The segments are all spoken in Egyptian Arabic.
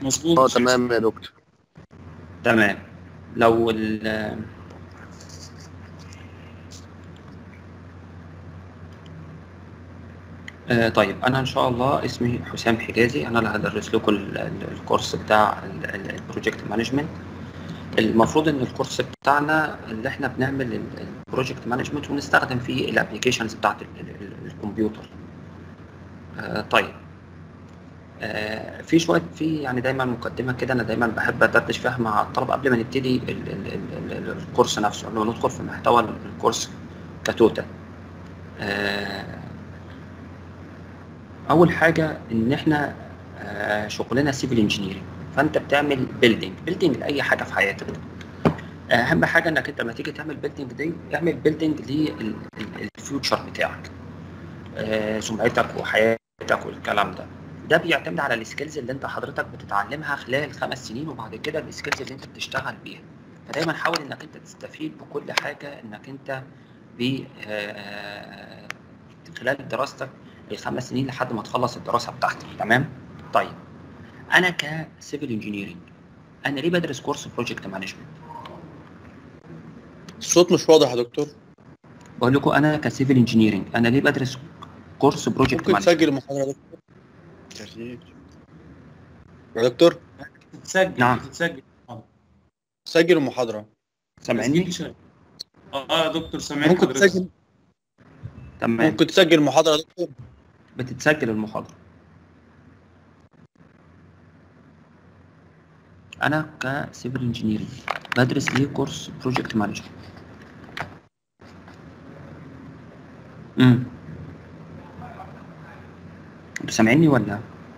مظبوط اه تمام يا دكتور تمام لو ال آه، طيب انا ان شاء الله اسمي حسام حجازي انا اللي هدرس لكم ال- ال- الكورس بتاع البروجكت مانجمنت المفروض ان الكورس بتاعنا اللي احنا بنعمل البروجكت مانجمنت ونستخدم فيه الابلكيشنز بتاعت ال- ال- ال- الكمبيوتر آه، طيب آه، في شويه في يعني دايما مقدمه كده انا دايما بحب ادردش فيها مع الطلبه قبل ما نبتدي ال- ال- ال- ال- الكورس نفسه قبل ما ندخل في محتوى الكورس كتوتال آه، اول حاجه ان احنا آه، شغلنا سيفل انجينيرنج فانت بتعمل بيلدينج بيلدينج لاي حاجه في حياتك اهم حاجه انك انت لما تيجي تعمل بيلدينج دي اعمل بيلدينج للفيوتشر بتاعك آه، سمعتك وحياتك والكلام ده ده بيعتمد على السكيلز اللي انت حضرتك بتتعلمها خلال الخمس سنين وبعد كده السكيلز اللي انت بتشتغل بيها فدايما حاول انك انت تستفيد بكل حاجه انك انت ب آه، خلال دراستك الخمس سنين لحد ما تخلص الدراسه بتاعتك تمام طيب انا كسيفل انجينيرنج انا ليه بدرس كورس بروجكت مانجمنت الصوت مش واضح يا دكتور بقول لكم انا كسيفل انجينيرنج انا ليه بدرس كورس بروجكت ممكن مانجمنت تسجل المحاضرة يا دكتور تسجيل. يا دكتور بتتسجل نعم. بتتسجل سجل المحاضرة سامعني تسجيل شغال. اه يا دكتور سامعني ممكن حضرتك. تسجل تمام ممكن تسجل المحاضرة يا دكتور بتتسجل المحاضرة أنا كسيفل انجينيرنج بدرس ليه كورس بروجكت مانجمنت امم انتوا سامعيني ولا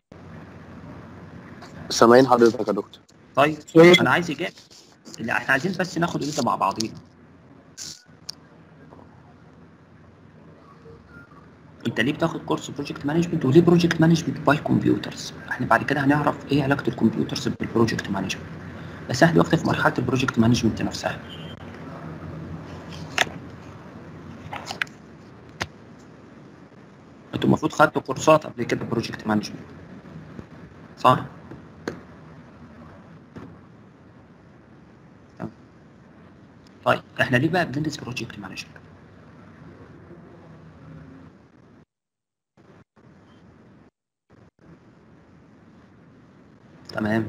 سامعين حضرتك يا دكتور طيب انا عايز اجابه لا احنا عايزين بس ناخد ايده مع بعضينا انت ليه بتاخد كورس بروجكت مانجمنت وليه بروجكت مانجمنت باي كمبيوترز احنا بعد كده هنعرف ايه علاقه الكمبيوترز بالبروجكت مانجمنت بس احنا دلوقتي في مرحله البروجكت مانجمنت نفسها انتوا المفروض خدتوا كورسات قبل كده بروجكت مانجمنت صح تمام. طيب احنا ليه بقى بندرس بروجكت مانجمنت تمام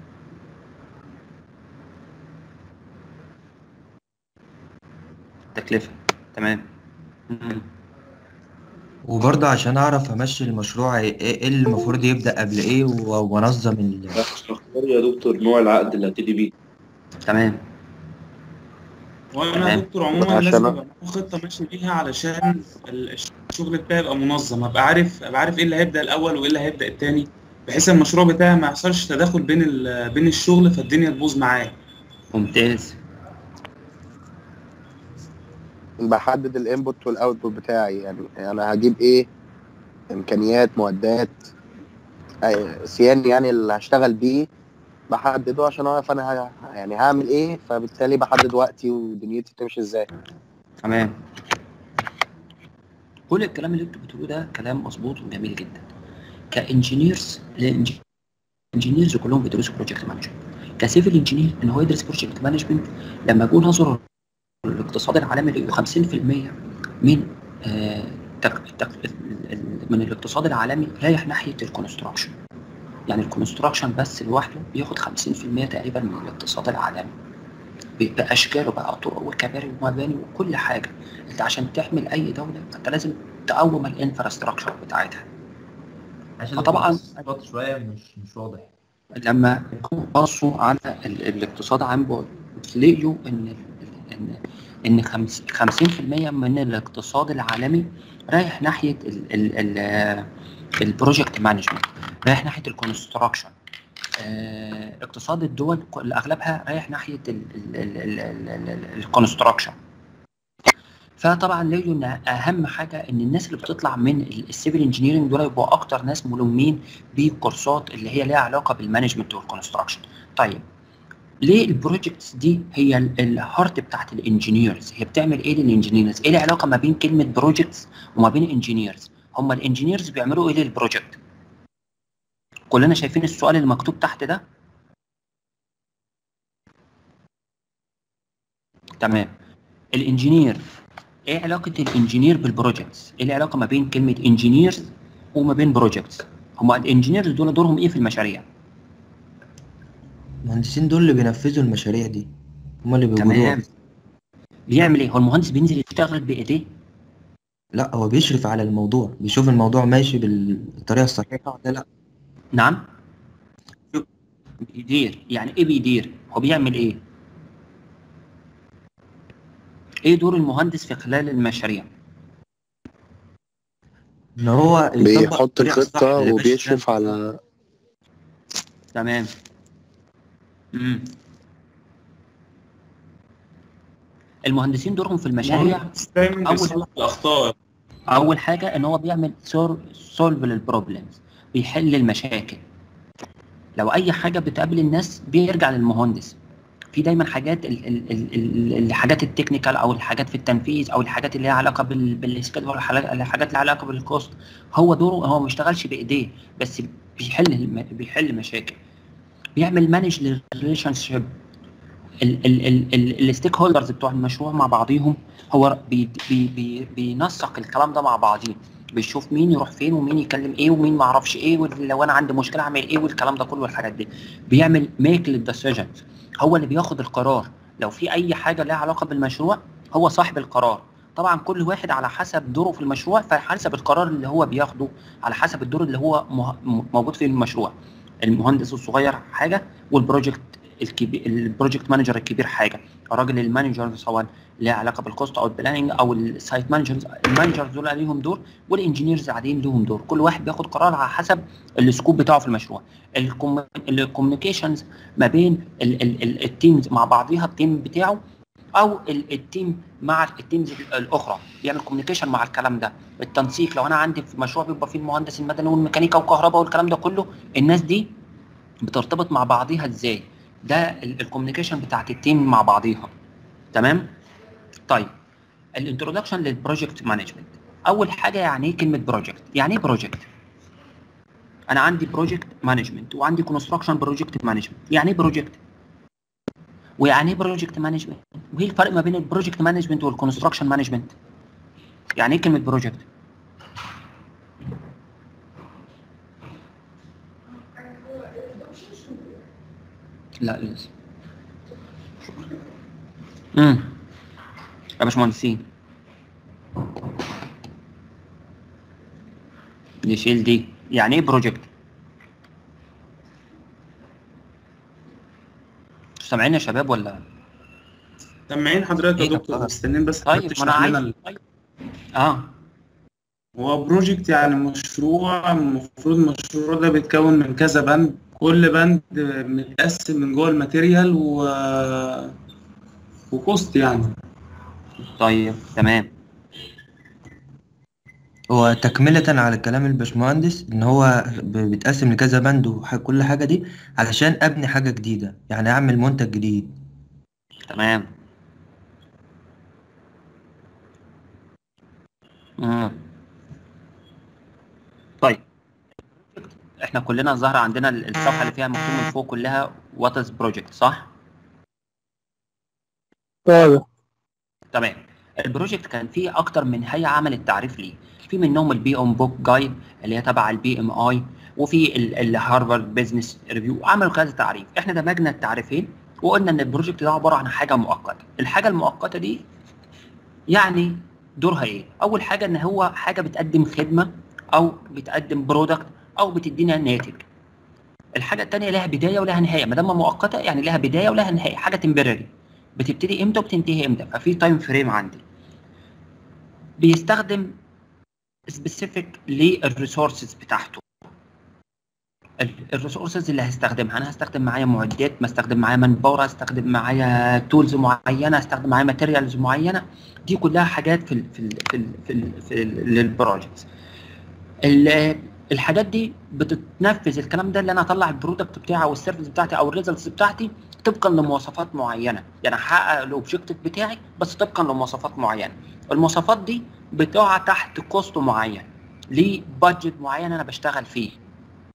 تكلفة تمام مم. وبرضه عشان اعرف امشي المشروع ايه إيه اللي المفروض يبدأ قبل ايه و- وانظم ال... اختار يا دكتور نوع العقد اللي هبتدي بيه تمام وانا تمام. يا دكتور عموما عشان لازم أ- ابقى معايا خطه ماشي بيها علشان ال- الشغل بتاعي يبقى منظم ابقى عارف ابقى عارف ايه اللي هيبدا الاول وايه اللي هيبدا التاني بحيث المشروع بتاعي ما يحصلش تداخل بين ال- بين الشغل فالدنيا تبوظ معايا ممتاز بحدد الانبوت والاوتبوت بتاعي يعني انا هجيب ايه امكانيات معدات أي- سيان يعني اللي هشتغل بيه بحدده عشان اعرف انا ه- يعني هعمل ايه فبالتالي بحدد وقتي ودنيتي تمشي ازاي تمام كل الكلام اللي انتوا بتقولوه ده كلام مظبوط وجميل جدا كانجينيرز الانجينيرز كلهم بيدرسوا بروجكت مانجمنت كسيفل انجينير ان هو يدرس بروجكت مانجمنت لما جه نظروا الاقتصاد العالمي لقوا 50% من آه تك تك ال- ال- من الاقتصاد العالمي رايح ناحيه الكونستراكشن يعني الكونستراكشن بس لوحده بياخد 50% تقريبا من الاقتصاد العالمي ب- باشكاله بقى طرق وكباري ومباني وكل حاجه انت عشان تعمل اي دوله انت لازم تقوم الانفراستراكشر بتاعتها عشان فطبعاً- الصوت شوية مش مش واضح لما بصوا على ال- الاقتصاد عن بعد لقيوا ان ان ان خمس- 50% من الاقتصاد العالمي رايح ناحيه ال- ال- ال- البروجكت مانجمنت رايح ناحيه الكونستراكشن آه، اقتصاد الدول كل- اغلبها رايح ناحيه الكونستراكشن فطبعا لقيوا ان اهم حاجه ان الناس اللي بتطلع من السيفل انجينيرنج دول يبقوا اكتر ناس ملمين بكورسات اللي هي ليها علاقه بالمانجمنت والكونستراكشن طيب ليه البروجكتس دي هي ال- الهارت بتاعت الانجينيرز هي بتعمل ايه للانجينيرز ايه العلاقه ما بين كلمه بروجكتس وما بين انجينيرز هم الانجينيرز بيعملوا ايه للبروجكت كلنا شايفين السؤال اللي مكتوب تحت ده تمام الانجينير ايه علاقه الانجينير بالبروجكتس ايه العلاقه ما بين كلمه انجينيرز وما بين بروجكتس هما الانجينيرز دول دورهم ايه في المشاريع المهندسين دول اللي بينفذوا المشاريع دي هم اللي بيوجدوها تمام بيعمل ايه هو المهندس بينزل يشتغل بايديه لا هو بيشرف على الموضوع بيشوف الموضوع ماشي بالطريقة الصحيحة ولا لا نعم بيدير يعني ايه بيدير هو بيعمل ايه ايه دور المهندس في خلال المشاريع ان هو يطبق بيحط الطريقة الصح الخطة اللي ماشي وبيشرف على تمام امم المهندسين دورهم في المشاريع المهندس دايما أول- بيصلح الاخطاء اول حاجه ان هو بيعمل سولف للبروبلمز بيحل المشاكل لو اي حاجه بتقابل الناس بيرجع للمهندس في دايما حاجات ال- ال- ال- ال- الحاجات التكنيكال او الحاجات في التنفيذ او الحاجات اللي ليها علاقه بال- بالسكيدول الحاجات اللي ليها علاقه بالكوست هو دوره هو ما بيشتغلش بايديه بس بيحل الم- بيحل مشاكل بيعمل مانج للريليشن شيب الستيك هولدرز بتوع المشروع مع بعضيهم هو بي بي بي بينسق الكلام ده مع بعضيه بيشوف مين يروح فين ومين يكلم ايه ومين ما اعرفش ايه ولو انا عندي مشكله اعمل ايه والكلام ده كله والحاجات دي بيعمل ميك للديسيجن هو اللي بياخد القرار لو في اي حاجه لها علاقه بالمشروع هو صاحب القرار طبعا كل واحد على حسب دوره في المشروع فحسب القرار اللي هو بياخده على حسب الدور اللي هو مه- م- موجود في المشروع المهندس الصغير حاجه والبروجكت الكبير البروجكت مانجر الكبير حاجه الراجل المانجر سواء لها علاقه بالكوست او البلاننج او السايت مانجرز المانجرز دول ليهم دور والانجينيرز قاعدين لهم دور كل واحد بياخد قرار على حسب السكوب بتاعه في المشروع الكوميونيكيشنز ما بين ال- ال- ال- التيمز مع بعضيها التيم بتاعه او ال- التيم مع التيمز الاخرى يعمل كوميونيكيشن مع الكلام ده التنسيق لو انا عندي في مشروع بيبقى فيه المهندس المدني والميكانيكا والكهرباء والكلام ده كله الناس دي بترتبط مع بعضيها ازاي ده الكوميونيكيشن بتاعت التيم مع بعضيها تمام طيب الانترودكشن للبروجكت مانجمنت اول حاجه يعني ايه كلمه بروجكت يعني ايه بروجكت انا عندي بروجكت مانجمنت وعندي كونستراكشن بروجكت مانجمنت يعني ايه بروجكت ويعني ايه بروجكت مانجمنت وايه الفرق ما بين البروجكت مانجمنت والكونستراكشن مانجمنت يعني ايه كلمه بروجكت لا لسه امم يا باشمهندسين نشيل دي يعني ايه بروجكت سامعين يا شباب ولا سامعين حضرتك يا إيه ده؟ دكتور آه. مستنيين بس طيب حضرتك ما انا تشرح عايز لنا ال- طيب. اه هو بروجكت يعني مشروع المفروض المشروع ده بيتكون من كذا بند كل بند متقسم من جوه الماتيريال و وكوست يعني طيب تمام هو تكملة على كلام الباشمهندس إن هو ب- بيتقسم لكذا بند وكل حاجة دي علشان أبني حاجة جديدة يعني أعمل منتج جديد تمام مم. طيب احنا كلنا ظهر عندنا الصفحه اللي فيها مكتوب من فوق كلها وات از بروجكت صح؟ تمام البروجكت كان فيه اكتر من هيئه عملت تعريف ليه في منهم البي ام بوك جايد اللي هي تبع البي ام اي وفي الهارفارد بزنس ريفيو عملوا كذا تعريف احنا دمجنا التعريفين وقلنا ان البروجكت ده عباره عن حاجه مؤقته الحاجه المؤقته دي يعني دورها ايه اول حاجه ان هو حاجه بتقدم خدمه او بتقدم برودكت او بتدينا ناتج الحاجه الثانيه لها بدايه ولها نهايه ما دام مؤقته يعني لها بدايه ولها نهايه حاجه تمبرري بتبتدي امتى وبتنتهي امتى ففي تايم فريم عندي بيستخدم سبيسيفيك للريسورسز بتاعته الريسورسز اللي هستخدمها انا هستخدم معايا معدات ما استخدم معايا مان باور هستخدم معايا تولز معينه هستخدم معايا ماتيريالز معينه دي كلها حاجات في ال في ال في ال في, ال في ال للبروجكتس ال- الحاجات دي بتتنفذ الكلام ده اللي انا اطلع البرودكت بتاعي او السيرفيس بتاعتي او الريزلتس بتاعتي طبقا لمواصفات معينه يعني هحقق الاوبجيكتيف بتاعي بس طبقا لمواصفات معينه المواصفات دي بتقع تحت كوست معين ليه بادجت معين انا بشتغل فيه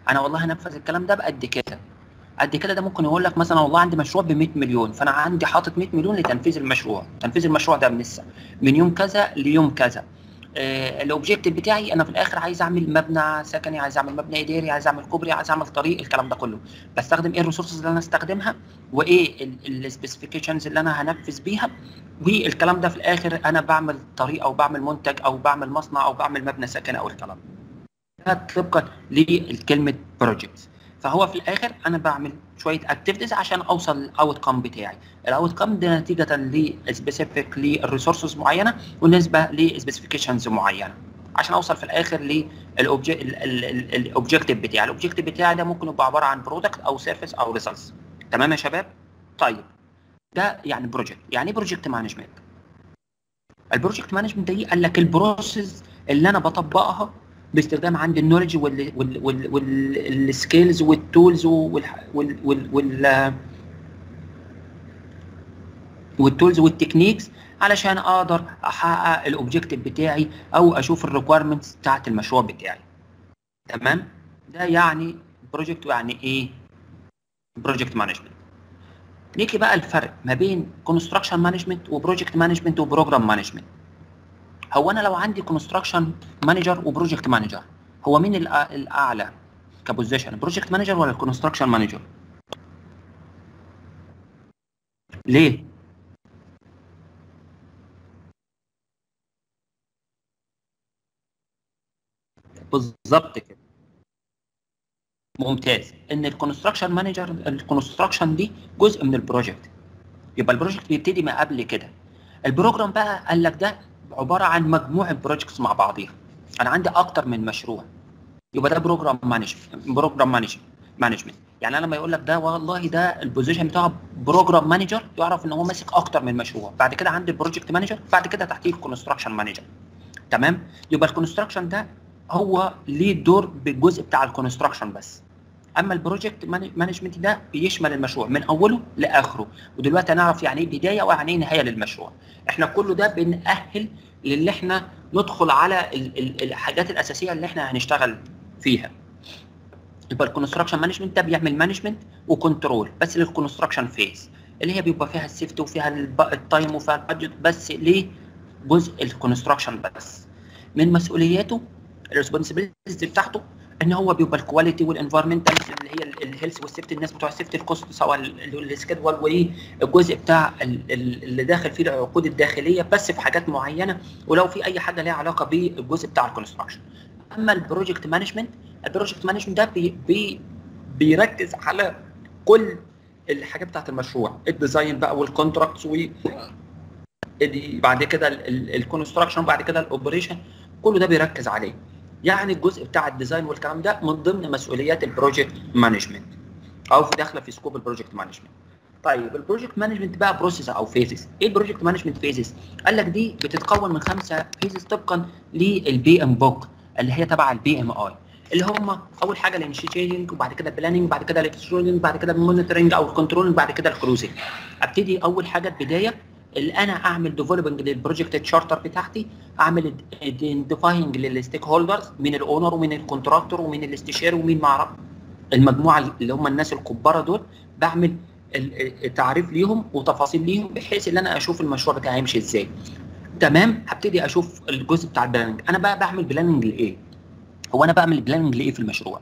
انا والله هنفذ الكلام ده بقد كده قد كده ده ممكن يقول لك مثلا والله عندي مشروع ب 100 مليون فانا عندي حاطط 100 مليون لتنفيذ المشروع تنفيذ المشروع ده من الس- من يوم كذا ليوم كذا آه الاوبجيكتيف بتاعي انا في الاخر عايز اعمل مبنى سكني عايز اعمل مبنى اداري عايز اعمل كوبري عايز اعمل طريق الكلام ده كله بستخدم ايه الريسورسز اللي انا استخدمها وايه السبيسيفيكيشنز اللي انا هنفذ بيها والكلام ده في الاخر انا بعمل طريق او بعمل منتج او بعمل مصنع او بعمل مبنى سكني او الكلام ده طبقا لكلمه بروجكت فهو في الاخر انا بعمل شويه اكتيفيتيز عشان اوصل للاوت كام بتاعي الاوت كام ده نتيجه لسبيسيفيك للريسورسز معينه ونسبه لسبيسيفيكيشنز معينه عشان اوصل في الاخر للاوبجيكتيف بتاعي الاوبجيكتيف بتاعي ده ممكن يبقى عباره عن برودكت او سيرفيس او ريزلتس تمام يا شباب طيب ده يعني بروجكت يعني ايه بروجكت مانجمنت البروجكت مانجمنت دي قال لك البروسيس اللي انا بطبقها باستخدام عندي النولج والسكيلز والتولز وال وال وال وال والتولز والتكنيكس علشان اقدر احقق الاوبجيكتيف بتاعي او اشوف الريكويرمنتس بتاعت المشروع بتاعي تمام ده يعني بروجكت يعني ايه بروجكت مانجمنت نيجي بقى الفرق ما بين كونستراكشن مانجمنت وبروجكت مانجمنت وبروجرام مانجمنت هو انا لو عندي كونستراكشن مانجر وبروجكت مانجر هو مين الأ- الاعلى كبوزيشن البروجكت مانجر ولا الكونستراكشن مانجر ليه بالظبط كده ممتاز ان الكونستراكشن مانجر الكونستراكشن دي جزء من البروجكت يبقى البروجكت بيبتدي ما قبل كده البروجرام بقى قال لك ده عباره عن مجموعه بروجكتس مع بعضيها انا عندي اكتر من مشروع يبقى ده بروجرام مانجمنت بروجرام مانجمنت يعني انا لما يقول لك ده والله ده البوزيشن بتاعه بروجرام مانجر يعرف ان هو ماسك اكتر من مشروع بعد كده عندي البروجكت مانجر بعد كده تحتيه الكونستراكشن مانجر تمام يبقى الكونستراكشن ده هو ليه دور بالجزء بتاع الكونستراكشن بس اما البروجكت مانجمنت ده بيشمل المشروع من اوله لاخره ودلوقتي هنعرف يعني ايه بدايه ويعني ايه نهايه للمشروع احنا كله ده بنأهل للي احنا ندخل على ال- ال- الحاجات الاساسيه اللي احنا هنشتغل فيها يبقى الكونستراكشن مانجمنت ده بيعمل مانجمنت وكنترول بس للكونستراكشن فيز اللي هي بيبقى فيها السيفتي وفيها الب- التايم وفيها البادجت بس ليه جزء الكونستراكشن بس من مسؤولياته الريسبونسبيلتيز بتاعته ان هو بيبقى الكواليتي والانفايرمنتال اللي هي الهيلث والسيفتي الناس بتوع السيفتي الكوست سواء السكيدول والجزء بتاع ال- ال- اللي داخل فيه العقود الداخليه بس في حاجات معينه ولو في اي حاجه ليها علاقه بالجزء بتاع الكونستراكشن اما البروجكت مانجمنت البروجكت مانجمنت ده بي بي بيركز على كل الحاجات بتاعت المشروع الديزاين بقى والكونتراكتس و ال- بعد كده الكونستراكشن بعد كده الاوبريشن كله ده بيركز عليه يعني الجزء بتاع الديزاين والكلام ده من ضمن مسؤوليات البروجكت مانجمنت او في داخله في سكوب البروجكت مانجمنت طيب البروجكت مانجمنت بقى بروسيس او فيزز ايه البروجكت مانجمنت فيزز قال لك دي بتتكون من خمسه فيزز طبقا للبي ام بوك اللي هي تبع البي ام اي اللي هم اول حاجه الانشيتنج وبعد كده البلاننج بعد كده الاكسترودنج بعد كده المونيتورنج او الكنترولنج بعد كده الكروزنج ابتدي اول حاجه البدايه اللي انا اعمل ديفلوبنج للبروجكت تشارتر بتاعتي اعمل ايدنتيفاينج للستيك هولدرز من الاونر ومن الكونتراكتور ومن الاستشاري ومن معرف المجموعه اللي هم الناس الكبار دول بعمل ال- التعريف ليهم وتفاصيل ليهم بحيث ان انا اشوف المشروع بتاعي هيمشي ازاي تمام هبتدي اشوف الجزء بتاع البلاننج انا بقى بعمل بلاننج لايه هو انا بعمل بلاننج لايه في المشروع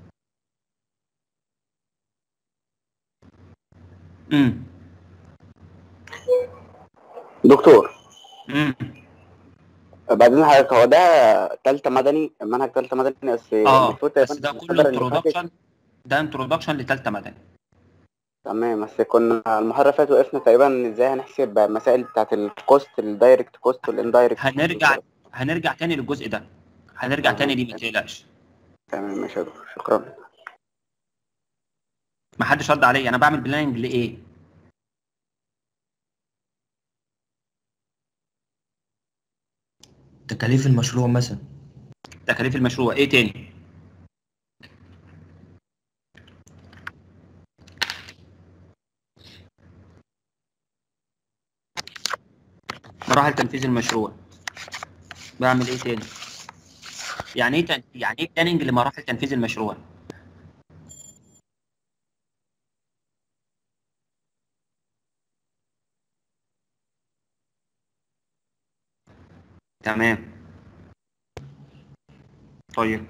امم دكتور امم بعدين حضرتك هو ده تالتة مدني منهج تالتة مدني بس اه المفروض بس تقريبا ده الفترة كله اللي فاتت- انترودكشن ده انترودكشن لثالثه مدني تمام بس كنا المحاضرة اللي فاتت وقفنا تقريبا ازاي هنحسب مسائل بتاعت الكوست الدايركت كوست والاندايركت هنرجع هنرجع تاني للجزء ده هنرجع تاني ليه ما تقلقش تمام ماشي يا دكتور شكرا ما حدش رد عليا انا بعمل بلاننج لايه تكاليف المشروع مثلا تكاليف المشروع ايه تاني مراحل تنفيذ المشروع بعمل ايه تاني يعني ايه تن... يعني ايه بلاننج لمراحل تنفيذ المشروع تمام طيب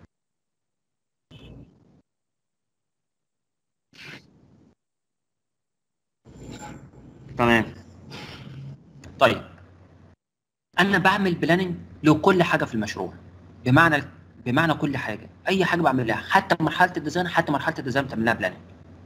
تمام طيب انا بعمل بلاننج لكل حاجه في المشروع بمعنى بمعنى كل حاجه اي حاجه بعملها حتى مرحله الديزاين حتى مرحله الديزاين بتعمل لها بلاننج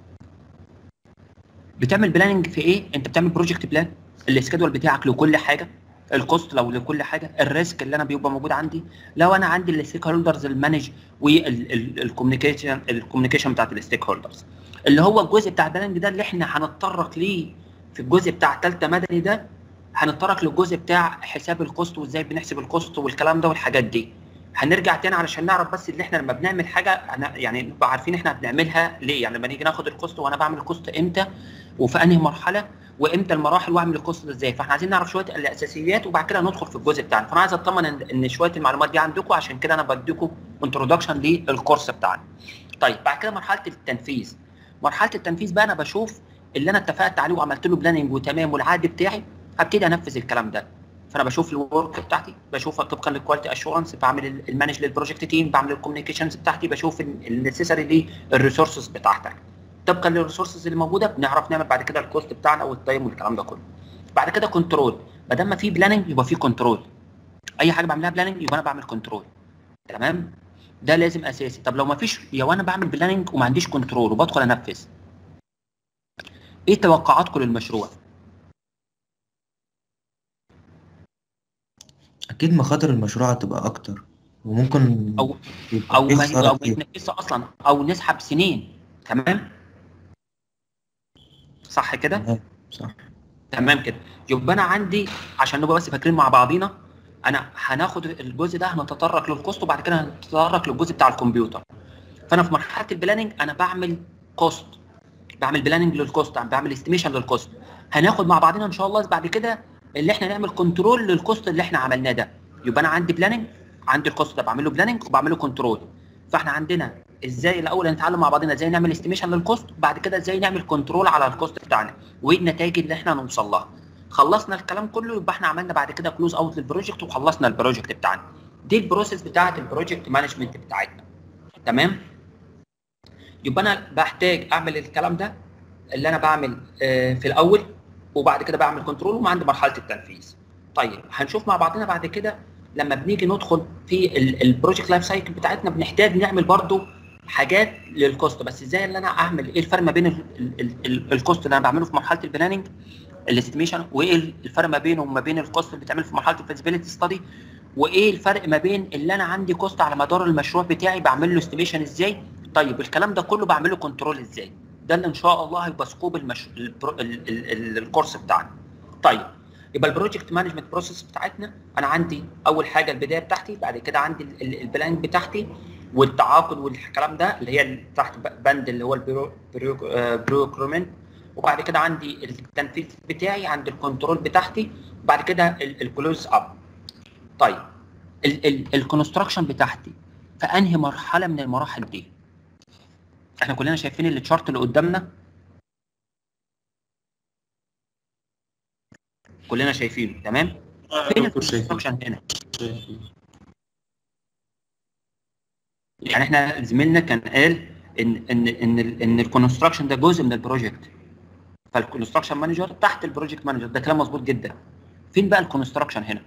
بتعمل بلاننج في ايه انت بتعمل بروجكت بلان السكادول بتاعك لكل حاجه الكوست لو لكل حاجه الريسك اللي انا بيبقى موجود عندي لو انا عندي الستيك هولدرز المانج والكوميونيكيشن الكوميونيكيشن بتاعت الستيك هولدرز اللي هو الجزء بتاع البلاننج ده اللي احنا هنتطرق ليه في الجزء بتاع ثالثه مدني ده هنتطرق للجزء بتاع حساب الكوست وازاي بنحسب الكوست والكلام ده والحاجات دي هنرجع تاني علشان نعرف بس اللي احنا لما بنعمل حاجه أنا يعني نبقى عارفين احنا بنعملها ليه يعني لما نيجي ناخد الكوست وانا بعمل الكوست امتى وفي انهي مرحله وامتى المراحل واعمل الكوست ده ازاي فاحنا عايزين نعرف شويه الاساسيات وبعد كده ندخل في الجزء بتاعنا فانا عايز اطمن ان إن شويه المعلومات دي عندكم عشان كده انا بديكم انتروداكشن للكورس بتاعنا طيب بعد كده مرحله التنفيذ مرحله التنفيذ بقى انا بشوف اللي انا اتفقت عليه وعملت له بلاننج وتمام والعقد بتاعي هبتدي انفذ الكلام ده فانا بشوف الورك بتاعتي بشوفها طبقا للكواليتي اشورنس بعمل ال- المانج للبروجكت تيم بعمل الكوميونيكيشنز بتاعتي بشوف النسيسري للريسورسز بتاعتك طبقا للريسورسز اللي موجوده بنعرف نعمل بعد كده الكوست بتاعنا والتايم والكلام ده كله بعد كده كنترول ما دام ما في بلاننج يبقى في كنترول اي حاجه بعملها بلاننج يبقى انا بعمل كنترول تمام ده لازم اساسي طب لو ما فيش لو انا بعمل بلاننج وما عنديش كنترول وبدخل انفذ ايه توقعاتكم للمشروع اكيد مخاطر المشروع هتبقى اكتر وممكن او يبقى او فيه ما خسارة او ما كتير. يتنفذش اصلا او نسحب سنين تمام صح كده تمام، صح تمام كده يبقى انا عندي عشان نبقى بس فاكرين مع بعضينا انا هناخد الجزء ده هنتطرق للكوست وبعد كده هنتطرق للجزء بتاع الكمبيوتر فانا في مرحله البلاننج انا بعمل كوست بعمل بلاننج للكوست بعمل استيميشن للكوست هناخد مع بعضنا ان شاء الله بعد كده اللي احنا نعمل كنترول للكوست اللي احنا عملناه ده يبقى انا عندي بلاننج عندي الكوست ده بعمل له بلاننج وبعمل له كنترول فاحنا عندنا ازاي الاول هنتعلم مع بعضنا ازاي نعمل استيميشن للكوست بعد كده ازاي نعمل كنترول على الكوست بتاعنا وايه النتائج اللي احنا هنوصل لها خلصنا الكلام كله يبقى احنا عملنا بعد كده كلوز اوت للبروجكت وخلصنا البروجكت بتاعنا دي البروسيس بتاعه البروجكت مانجمنت بتاعتنا تمام يبقى انا بحتاج اعمل الكلام ده اللي انا بعمل آه، في الاول وبعد كده بعمل كنترول وما عندي مرحله التنفيذ طيب هنشوف مع بعضنا بعد كده لما بنيجي ندخل في البروجكت لايف سايكل بتاعتنا بنحتاج نعمل برضو حاجات للكوست بس ازاي اللي انا اعمل ايه الفرق ما بين ال- ال- ال- ال- الكوست اللي انا بعمله في مرحله البلاننج الاستيميشن وايه الفرق ما بينه وما بين الكوست اللي بيتعمل في مرحله الفيزيبيليتي ستادي وايه الفرق ما بين اللي انا عندي كوست على مدار المشروع بتاعي بعمل له استيميشن ازاي طيب الكلام ده كله بعمله كنترول ازاي ده اللي ان شاء الله هيبقى سكوب المش... البرو... ال... ال... ال... الكورس بتاعنا طيب يبقى البروجكت مانجمنت بروسيس بتاعتنا انا عندي اول حاجه البدايه بتاعتي بعد كده عندي ال- ال- البلان بتاعتي والتعاقد والكلام ده اللي هي ال- تحت ب- بند اللي هو البروكرومنت وبعد كده عندي التنفيذ بتاعي عند الكنترول بتاعتي بعد كده الكلوز اب طيب الكونستراكشن بتاعتي في انهي مرحله من المراحل دي احنا كلنا شايفين التشارت اللي قدامنا كلنا شايفينه تمام فين دكتور شايفين الكونستراكشن هنا شايفين يعني احنا زميلنا كان قال ان ان ان ال- ان الكونستراكشن ده جزء من البروجكت فالكونستراكشن مانجر تحت البروجكت مانجر ده كلام مظبوط جدا فين بقى الكونستراكشن هنا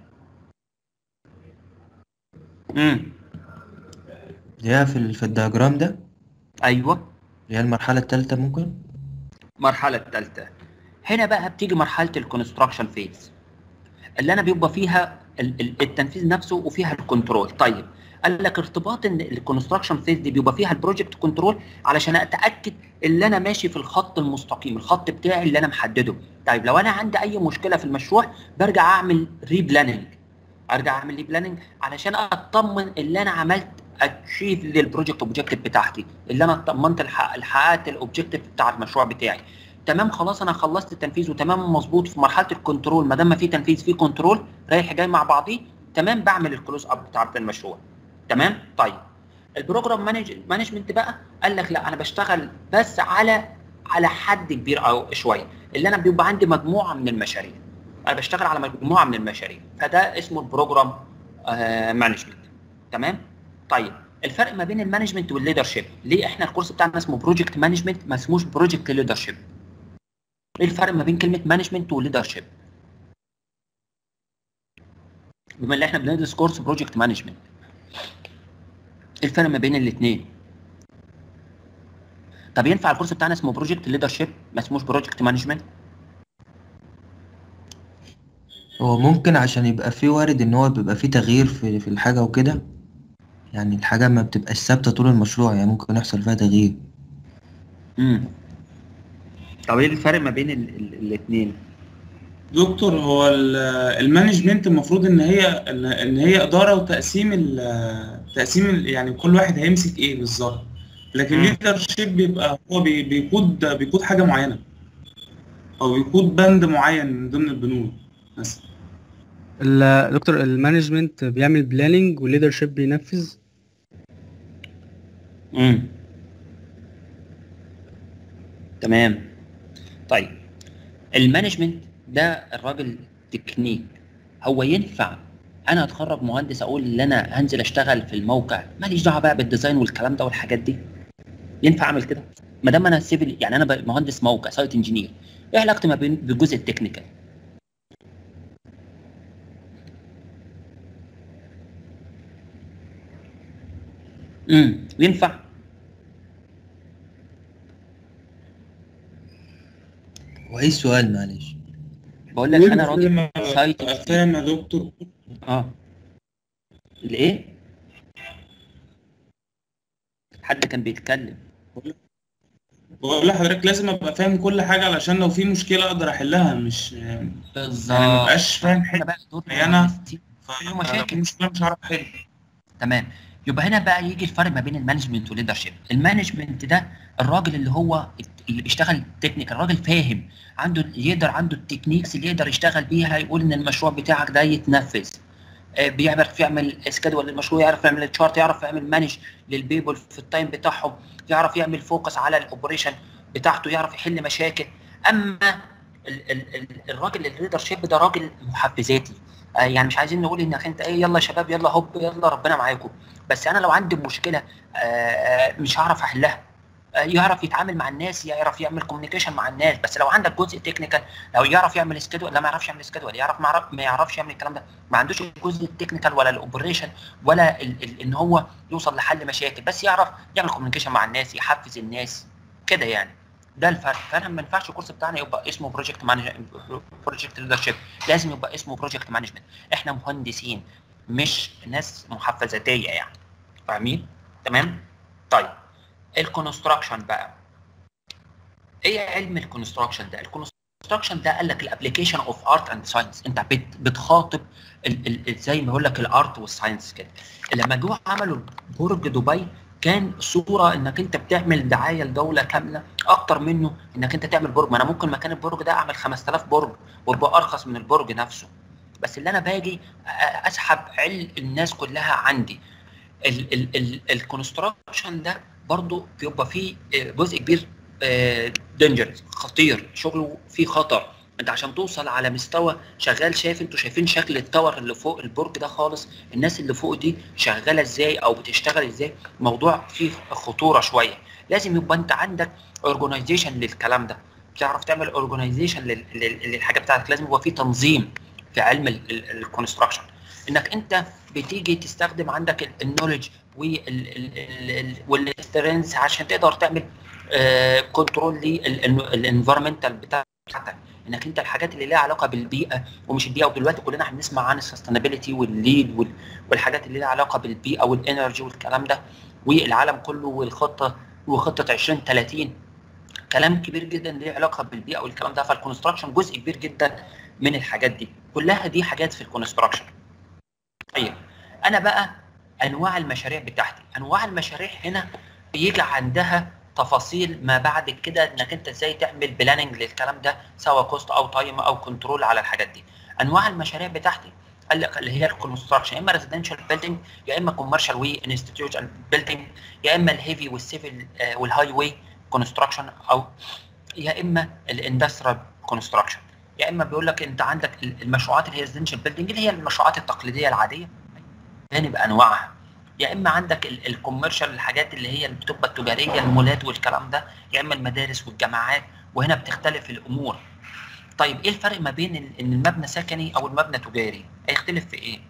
امم اللي هي في ال- في الدياجرام ده ايوه اللي هي المرحلة التالتة ممكن المرحله الثالثه هنا بقى بتيجي مرحله الكونستراكشن فيز اللي انا بيبقى فيها ال- ال- التنفيذ نفسه وفيها الكنترول طيب قال لك ارتباط ان الكونستراكشن فيز دي بيبقى فيها البروجكت كنترول علشان اتاكد ان انا ماشي في الخط المستقيم الخط بتاعي اللي انا محدده طيب لو انا عندي اي مشكله في المشروع برجع اعمل ري بلاننج ارجع اعمل ري بلاننج علشان اطمن اللي انا عملت اتشيف للبروجكت اوبجيكتيف بتاعتي اللي انا اطمنت الحق- حققت الاوبجيكتيف بتاع المشروع بتاعي تمام خلاص انا خلصت التنفيذ وتمام مظبوط في مرحله الكنترول ما دام ما في تنفيذ في كنترول رايح جاي مع بعضيه تمام بعمل الكلوز اب بتاع المشروع تمام طيب البروجرام مانج مانجمنت بقى قال لك لا انا بشتغل بس على على حد كبير او شويه اللي انا بيبقى عندي مجموعه من المشاريع انا بشتغل على مجموعه من المشاريع فده اسمه البروجرام مانجمنت تمام طيب الفرق ما بين المانجمنت والليدرشيب ليه احنا الكورس بتاعنا اسمه بروجكت مانجمنت ما اسموش بروجكت ليدرشيب ايه الفرق ما بين كلمه مانجمنت وليدرشيب بما ان احنا بندرس كورس بروجكت مانجمنت ايه الفرق ما بين الاثنين طب ينفع الكورس بتاعنا اسمه بروجكت ليدرشيب ما اسموش بروجكت مانجمنت هو ممكن عشان يبقى فيه وارد ان هو بيبقى فيه تغيير في في الحاجة وكده يعني الحاجة ما بتبقاش ثابتة طول المشروع يعني ممكن يحصل فيها تغيير امم طب ايه الفرق ما بين الاثنين دكتور هو ال- المانجمنت المفروض ان هي ان إن هي اداره وتقسيم ال- تقسيم ال- يعني كل واحد هيمسك ايه بالظبط لكن مم. ليدرشيب بيبقى هو بي- بيقود بيقود حاجه معينه او بيقود بند معين من ضمن البنود مثلا ال- دكتور المانجمنت بيعمل بلاننج والليدرشيب بينفذ امم تمام طيب المانجمنت ده الراجل تكنيك هو ينفع انا اتخرج مهندس اقول ان انا هنزل اشتغل في الموقع ماليش دعوه بقى بالديزاين والكلام ده والحاجات دي ينفع اعمل كده ما دام انا سيفل يعني انا بقى مهندس موقع سايت انجينير ايه علاقتي ما بين بالجزء التكنيكال امم ينفع وايه السؤال معلش بقول لك انا راجل لما سايت أبقى فاهم يا دكتور اه الايه حد كان بيتكلم بقول لحضرتك لازم ابقى فاهم كل حاجه علشان لو في مشكله اقدر احلها مش يعني بالظبط ما بقاش فاهم هنا حته بقى دور معينة. المهندسين. ففي مشاكل. مشكله مش هعرف احل تمام يبقى هنا بقى يجي الفرق ما بين المانجمنت والليدرشيب المانجمنت ده الراجل اللي هو اللي بيشتغل تكنيكال الراجل فاهم عنده يقدر عنده التكنيكس اللي يقدر يشتغل بيها يقول ان المشروع بتاعك ده يتنفذ آه، بيعرف يعمل سكادول للمشروع يعرف يعمل تشارت يعرف يعمل مانج للبيبل في التايم بتاعهم يعرف يعمل فوكس على الاوبريشن بتاعته يعرف يحل مشاكل اما ال- ال- ال- الراجل الليدرشيب ده راجل محفزاتي آه، يعني مش عايزين نقول انك انت ايه يلا يا شباب يلا هوب يلا ربنا معاكم بس انا لو عندي مشكله آه، آه، مش هعرف احلها آه، يعرف يتعامل مع الناس يعرف يعمل كوميونيكيشن مع الناس بس لو عندك جزء تكنيكال لو يعرف يعمل سكيدول لا ما يعرفش يعمل سكيدول يعرف ما يعرف ما يعرفش يعمل الكلام ده ما عندوش الجزء التكنيكال ولا الاوبريشن ولا ال ال ان هو يوصل لحل مشاكل بس يعرف يعمل كوميونيكيشن مع الناس يحفز الناس كده يعني ده الفرق فانا ما ينفعش الكورس بتاعنا يبقى اسمه بروجكت مانجمنت بروجكت ليدرشيب لازم يبقى اسمه بروجكت مانجمنت احنا مهندسين مش ناس محفزاتيه يعني فاهمين تمام طيب الكونستراكشن بقى ايه علم الكونستراكشن ده الكونستراكشن ده قال لك الابلكيشن اوف ارت اند ساينس انت بت- بتخاطب ال- ال- ال- زي ما بقول لك الارت والساينس كده لما جوا عملوا برج دبي كان صوره انك انت بتعمل دعايه لدوله كامله اكتر منه انك انت تعمل برج ما انا ممكن مكان البرج ده اعمل 5000 برج ويبقى ارخص من البرج نفسه بس اللي انا باجي أ- اسحب عل الناس كلها عندي الكونستراكشن ده برضو بيبقى فيه آه، جزء كبير دينجرس خطير شغله فيه خطر انت عشان توصل على مستوى شغال شايف انتوا شايفين شكل التاور اللي فوق البرج ده خالص الناس اللي فوق دي شغاله ازاي او بتشتغل ازاي موضوع فيه خطوره شويه لازم يبقى انت عندك اورجنايزيشن للكلام ده بتعرف تعمل اورجنايزيشن للحاجه بتاعتك لازم يبقى فيه تنظيم في علم الكونستراكشن انك انت بتيجي تستخدم عندك النولج والسترينث عشان تقدر تعمل كنترول للانفيرمنتال بتاعتك انك انت الحاجات اللي ليها علاقه بالبيئه ومش البيئه ودلوقتي كلنا هنسمع عن السستينابيلتي والليد والحاجات اللي ليها علاقه بالبيئه والانرجي والكلام ده والعالم كله والخطه وخطه 2030 كلام كبير جدا ليه علاقه بالبيئه والكلام ده فالكونستراكشن جزء كبير جدا من الحاجات دي كلها دي حاجات في الكونستراكشن طيب انا بقى انواع المشاريع بتاعتي انواع المشاريع هنا بيجي عندها تفاصيل ما بعد كده انك انت ازاي تعمل بلاننج للكلام ده سواء كوست او تايم او كنترول على الحاجات دي انواع المشاريع بتاعتي قال لك اللي هي الكونستراكشن يا اما ريزيدنشال بيلدينج يا اما كوميرشال وي انستتيوشن بيلدينج يا اما الهيفي والسيفل والهاي واي كونستراكشن او يا اما الاندستريال كونستراكشن يا اما بيقول لك انت عندك ال- المشروعات اللي هي ريزيدنشال بيلدينج اللي هي المشروعات التقليديه العاديه تاني بانواعها يا اما عندك الكوميرشال الحاجات اللي هي اللي بتبقى التجاريه المولات والكلام ده يا اما المدارس والجامعات وهنا بتختلف الامور طيب ايه الفرق ما بين ال- ان المبنى سكني او المبنى تجاري هيختلف في ايه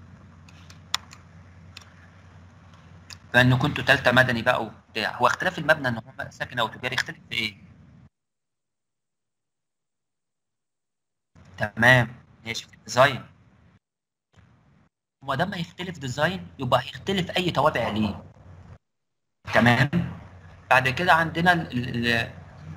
فانه كنتوا ثالثه مدني بقى وبتاع هو اختلاف المبنى ان هو سكني او تجاري يختلف في ايه تمام ماشي في الديزاين وما دام هيختلف ديزاين يبقى هيختلف اي توابع ليه تمام بعد كده عندنا ال ال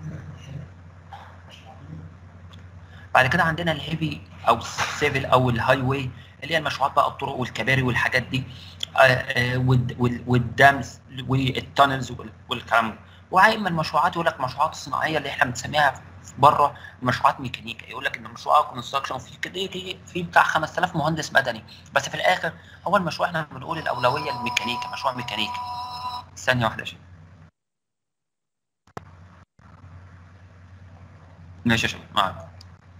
بعد كده عندنا الهيفي او السيفل او الهاي واي اللي هي المشروعات بقى الطرق والكباري والحاجات دي آه، آه، والد- وال- والدامز والتانلز وال- والكلام ده واما المشروعات يقول لك المشروعات الصناعيه اللي احنا بنسميها بره مشروعات ميكانيكا يقول لك ان مشروع كونستراكشن في كده في- في بتاع 5000 مهندس مدني بس في الاخر هو المشروع احنا بنقول الاولويه للميكانيكا مشروع ميكانيكا ثانيه واحده يا شباب ماشي يا شباب معاك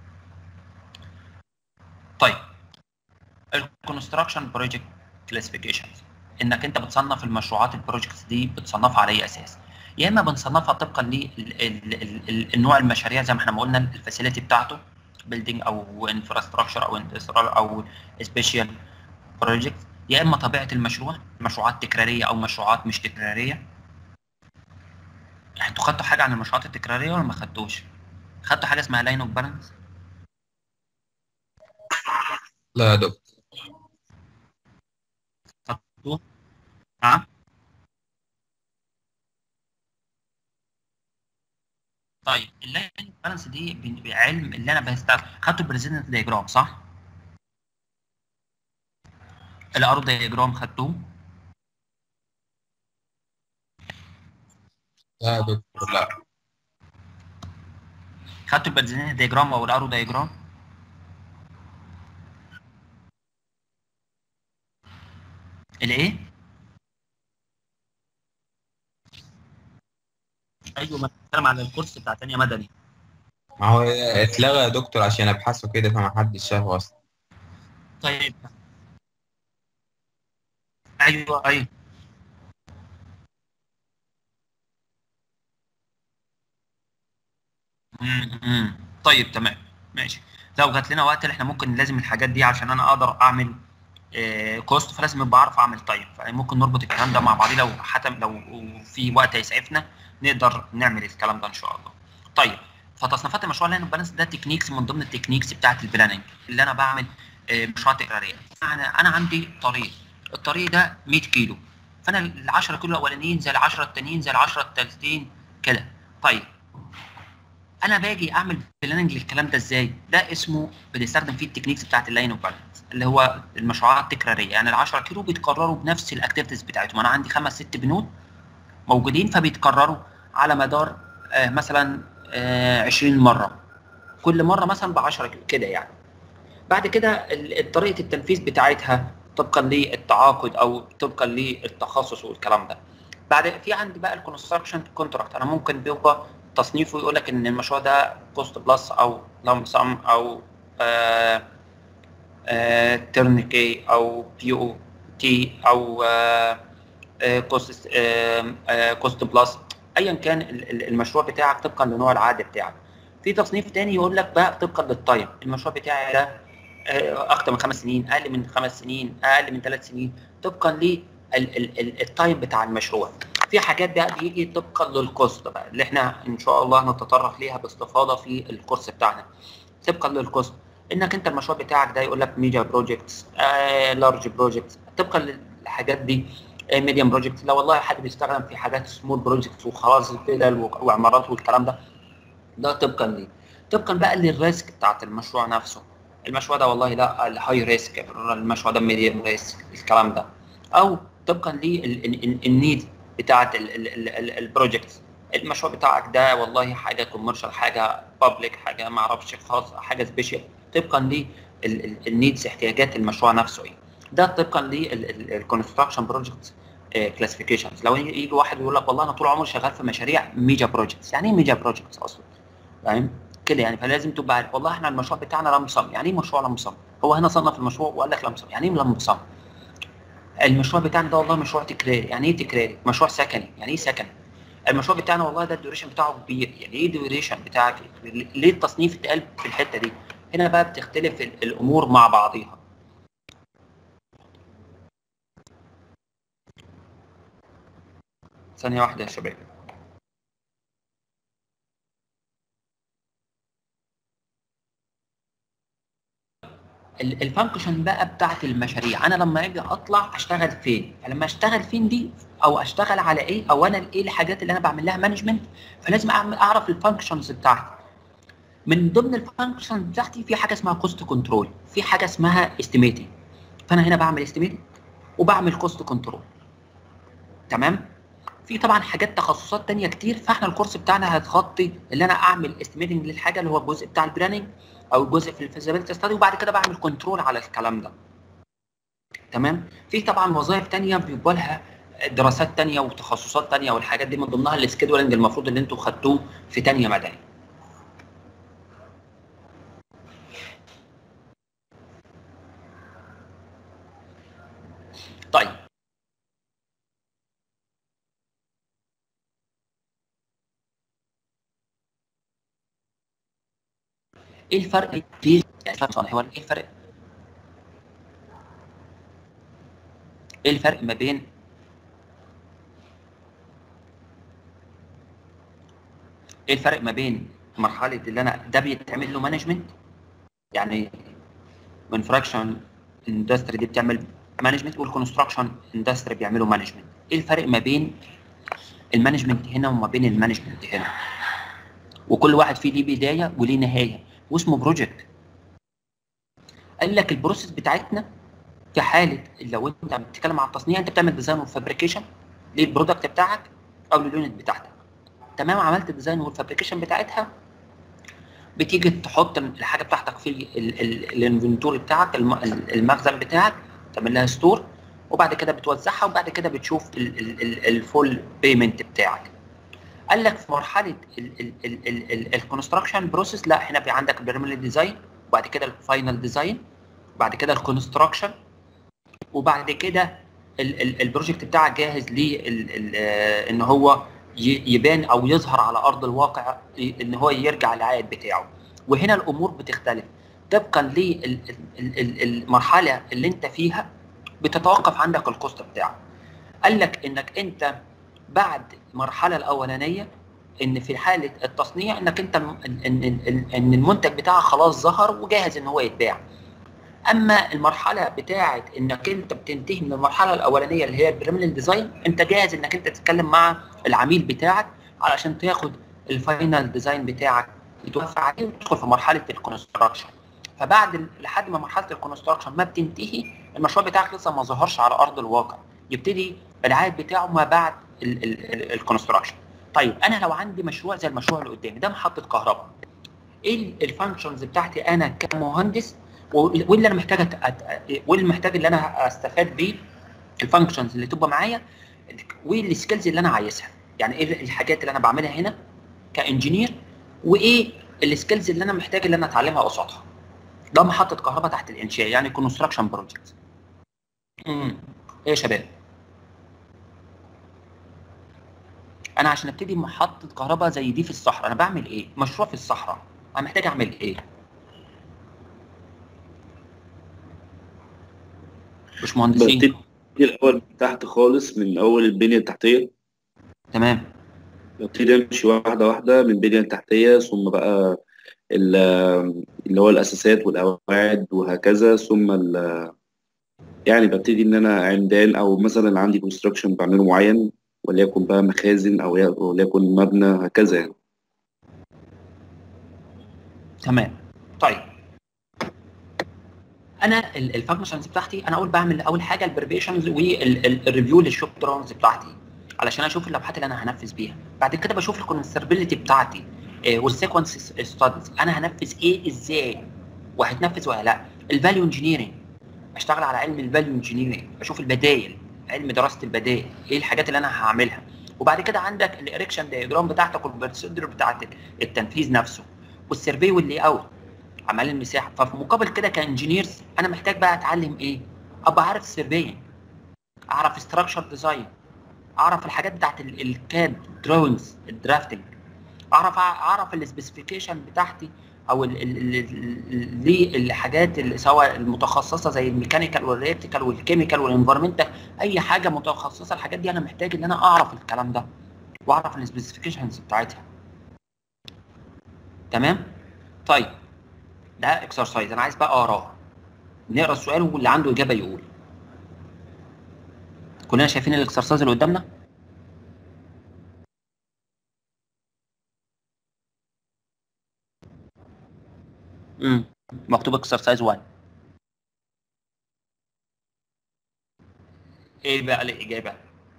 طيب الكونستراكشن بروجكت كلاسيفيكيشنز انك انت بتصنف المشروعات البروجكتس دي بتصنفها على اي اساس يا اما بنصنفها طبقا للنوع المشاريع زي ما احنا ما قلنا الفاسيلتي بتاعته بيلدينج او انفراستراكشر او اندستريال او سبيشال بروجكت يا اما طبيعه المشروع مشروعات تكراريه او مشروعات مش تكراريه انتوا خدتوا حاجه عن المشروعات التكراريه ولا ما خدتوش خدتوا حاجه اسمها لاين اوف بالانس لا يا دكتور خدتوه نعم طيب اللاين اوف بالانس دي ب- بعلم اللي انا بستخدم خدتوا البريزيدنت دياجرام صح؟ الارو دياجرام خدتوه لا يا دكتور لا خدتوا البريزيدنت دياجرام او الارو دياجرام الايه؟ ايوه ما بتكلم عن الكورس بتاع تانية مدني ما هو اتلغى يا دكتور عشان ابحثه كده فما حدش شافه اصلا طيب ايوه ايوه امم طيب تمام ماشي لو جات لنا وقت اللي احنا ممكن لازم الحاجات دي عشان انا اقدر اعمل آه كوست فلازم ابقى اعرف اعمل تايم فممكن نربط الكلام ده مع بعض لو حتى لو في وقت هيسعفنا نقدر نعمل الكلام ده ان شاء الله طيب فتصنيفات المشروع لاين بالانس ده تكنيكس من ضمن التكنيكس بتاعه البلاننج اللي انا بعمل آه، مشروعات تكراريه انا انا عندي طريق الطريق ده 100 كيلو فانا ال 10 كيلو الاولانيين زي ال 10 التانيين زي ال 10 التالتين كده طيب انا باجي اعمل بلاننج للكلام ده ازاي ده اسمه بنستخدم فيه التكنيكس بتاعت اللاين اوف بالانس اللي هو المشروعات التكراريه يعني ال 10 كيلو بيتكرروا بنفس الاكتيفيتيز بتاعتهم انا عندي خمس ست بنود موجودين فبيتكرروا على مدار آه، مثلا آه، 20 مره كل مره مثلا ب 10 كيلو كده يعني بعد كده ال- طريقه التنفيذ بتاعتها طبقا للتعاقد او طبقا للتخصص والكلام ده بعد في عندي بقى الكونستراكشن كونتراكت انا ممكن بيبقى تصنيفه يقول لك ان المشروع ده كوست بلس او لام سم او ترنكي او بي او تي او كوست كوست بلس ايا كان ال- ال- المشروع بتاعك طبقا لنوع العقد بتاعك في تصنيف تاني يقول لك بقى طبقا للتايم المشروع بتاعي ده آه، اكتر من خمس سنين اقل من خمس سنين اقل من ثلاث سنين طبقا للتايم بتاع المشروع في حاجات بقى بيجي طبقا للكوست بقى اللي احنا ان شاء الله هنتطرق ليها باستفاضه في الكورس بتاعنا طبقا للكوست انك انت المشروع بتاعك ده يقول لك ميجا بروجكتس لارج بروجكتس طبقا للحاجات دي ميديم بروجكتس لو والله حد بيستخدم في حاجات سمول بروجكتس وخلاص كده وعمارات والكلام ده ده طبقا ليه طبقا بقى للريسك بتاعت المشروع نفسه المشروع ده والله لا الهاي ريسك المشروع ده ميديم ريسك الكلام ده او طبقا للنيد بتاعت البروجكت المشروع بتاعك ده والله حاجه كوميرشال حاجه بابليك حاجه ما اعرفش خاص حاجه سبيشال طبقا للنيدز احتياجات المشروع نفسه ايه ده طبقا للكونستراكشن بروجكت كلاسيفيكيشنز لو يجي يجي واحد يقول لك والله انا طول عمري شغال في مشاريع ميجا بروجكتس يعني ايه ميجا بروجكتس اصلا فاهم كده يعني فلازم تبقى عارف والله احنا المشروع بتاعنا لمصم يعني ايه مشروع لمصم هو هنا صنف المشروع وقال لك لمصم يعني ايه لمصم المشروع بتاعنا ده والله مشروع تكراري يعني ايه تكراري مشروع سكني يعني ايه سكني المشروع بتاعنا والله ده الديوريشن بتاعه كبير يعني ايه الديوريشن بتاعك ليه التصنيف اتقال في الحته دي هنا بقى بتختلف ال- الامور مع بعضيها ثانيه واحده يا شباب ال- الفانكشن بقى بتاعت المشاريع انا لما اجي اطلع اشتغل فين فلما اشتغل فين دي او اشتغل على ايه او انا ايه الحاجات اللي انا بعمل لها مانجمنت فلازم أعمل اعرف الفانكشنز بتاعتي من ضمن الفانكشنز بتاعتي في حاجه اسمها كوست كنترول في حاجه اسمها استيميتنج فانا هنا بعمل استيميتنج وبعمل كوست كنترول تمام في طبعا حاجات تخصصات تانية كتير فاحنا الكورس بتاعنا هتغطي اللي انا اعمل استيميتنج للحاجه اللي هو الجزء بتاع البلاننج او الجزء في الفيزابيلتي ستادي وبعد كده بعمل كنترول على الكلام ده تمام في طبعا وظائف تانية بيبقى لها دراسات تانية وتخصصات تانية والحاجات دي من ضمنها السكيدولينج المفروض اللي انتوا خدتوه في تانية مدني طيب ايه الفرق في هو ايه الفرق ايه الفرق ما بين ايه الفرق ما بين مرحله اللي انا ده بيتعمل له مانجمنت يعني من فراكشن اندستري دي بتعمل مانجمنت والكونستراكشن اندستري بيعملوا مانجمنت ايه الفرق ما بين المانجمنت هنا وما بين المانجمنت هنا وكل واحد فيه ليه بدايه وليه نهايه واسمه بروجكت قال لك البروسيس بتاعتنا في حاله لو انت بتتكلم عن التصنيع انت بتعمل ديزاين وفابريكيشن للبرودكت بتاعك او لليونت بتاعتك تمام عملت الديزاين والفابريكيشن بتاعتها بتيجي تحط الحاجه بتاعتك في الانفنتوري بتاعك الم- المخزن بتاعك تعمل لها ستور وبعد كده بتوزعها وبعد كده بتشوف الفول بيمنت بتاعك قال لك في مرحله الكونستراكشن بروسيس لا هنا في عندك البريمينال ديزاين وبعد كده الفاينل ديزاين وبعد كده الكونستراكشن وبعد كده ال- ال- البروجكت بتاعك جاهز ل ان هو ي- يبان او يظهر على ارض الواقع ي- ان هو يرجع العائد بتاعه وهنا الامور بتختلف طبقا للمرحله اللي انت فيها بتتوقف عندك الكوست بتاعك قال لك انك انت بعد المرحله الاولانيه ان في حاله التصنيع انك انت م- ان ان ان إن المنتج بتاعك خلاص ظهر وجاهز ان هو يتباع اما المرحله بتاعه انك انت بتنتهي من المرحله الاولانيه اللي هي البريمينال ديزاين انت جاهز انك انت تتكلم مع العميل بتاعك علشان تاخد الفاينل ديزاين بتاعك يتوافق عليه وتدخل في مرحله الكونستراكشن فبعد ال- لحد ما مرحله الكونستراكشن ما بتنتهي المشروع بتاعك لسه ما ظهرش على ارض الواقع يبتدي العائد بتاعه ما بعد الكونستراكشن طيب انا لو عندي مشروع زي المشروع اللي قدامي ده محطه كهرباء ايه الفانكشنز بتاعتي انا كمهندس وايه اللي انا محتاج أت... أت... وايه اللي محتاج اللي انا استفاد بيه الفانكشنز اللي تبقى معايا والسكيلز اللي انا عايزها يعني ايه الحاجات اللي انا بعملها هنا كانجينير وايه السكيلز اللي انا محتاج اللي انا اتعلمها قصادها ده محطه كهرباء تحت الانشاء يعني كونستراكشن بروجكت امم ايه يا شباب انا عشان ابتدي محطه كهرباء زي دي في الصحراء انا بعمل ايه مشروع في الصحراء انا محتاج اعمل ايه مش مهندسين ببتدي الاول من تحت خالص من اول البنيه التحتيه تمام ببتدي امشي واحده واحده من البنيه التحتيه ثم بقى ال- اللي هو الاساسات والقواعد وهكذا ثم ال- يعني ببتدي ان انا عمدان او مثلا عندي كونستراكشن بعمله معين وليكن بقى مخازن او ي- وليكن مبنى هكذا يعني تمام طيب انا الفانكشنز بتاعتي انا اول بعمل اول حاجه البريبيشنز والريفيو للشوب درونز بتاعتي علشان اشوف اللوحات اللي انا هنفذ بيها بعد كده بشوف الكونسربيليتي بتاعتي والسيكونس ستاديز انا هنفذ ايه ازاي وهتنفذ ولا لا الفاليو انجينيرنج اشتغل على علم الفاليو انجينيرنج اشوف البدايل علم دراسه البدائل ايه الحاجات اللي انا هعملها وبعد كده عندك الاريكشن دايجرام بتاعتك والبروسيدور بتاعت التنفيذ نفسه والسيرفي واللي اوت عمال المساحه ففي مقابل كده كانجينيرز انا محتاج بقى اتعلم ايه ابقى عارف السيرفي اعرف ستراكشر ديزاين اعرف الحاجات بتاعت ال- الكاد دراونز الدرافتنج اعرف اعرف السبيسيفيكيشن بتاعتي او ال- ال- ال- ال- ليه الحاجات اللي سواء المتخصصه زي الميكانيكال والريبتيكال والكيميكال والانفيرمنتال اي حاجه متخصصه الحاجات دي انا محتاج ان انا اعرف الكلام ده واعرف السبيسيفيكيشنز بتاعتها تمام طيب ده اكسرسايز انا عايز بقى اقراه نقرا السؤال واللي عنده اجابه يقول كلنا شايفين الاكسرسايز اللي قدامنا امم مكتوب اكسرسايز 1 ايه بقى الاجابه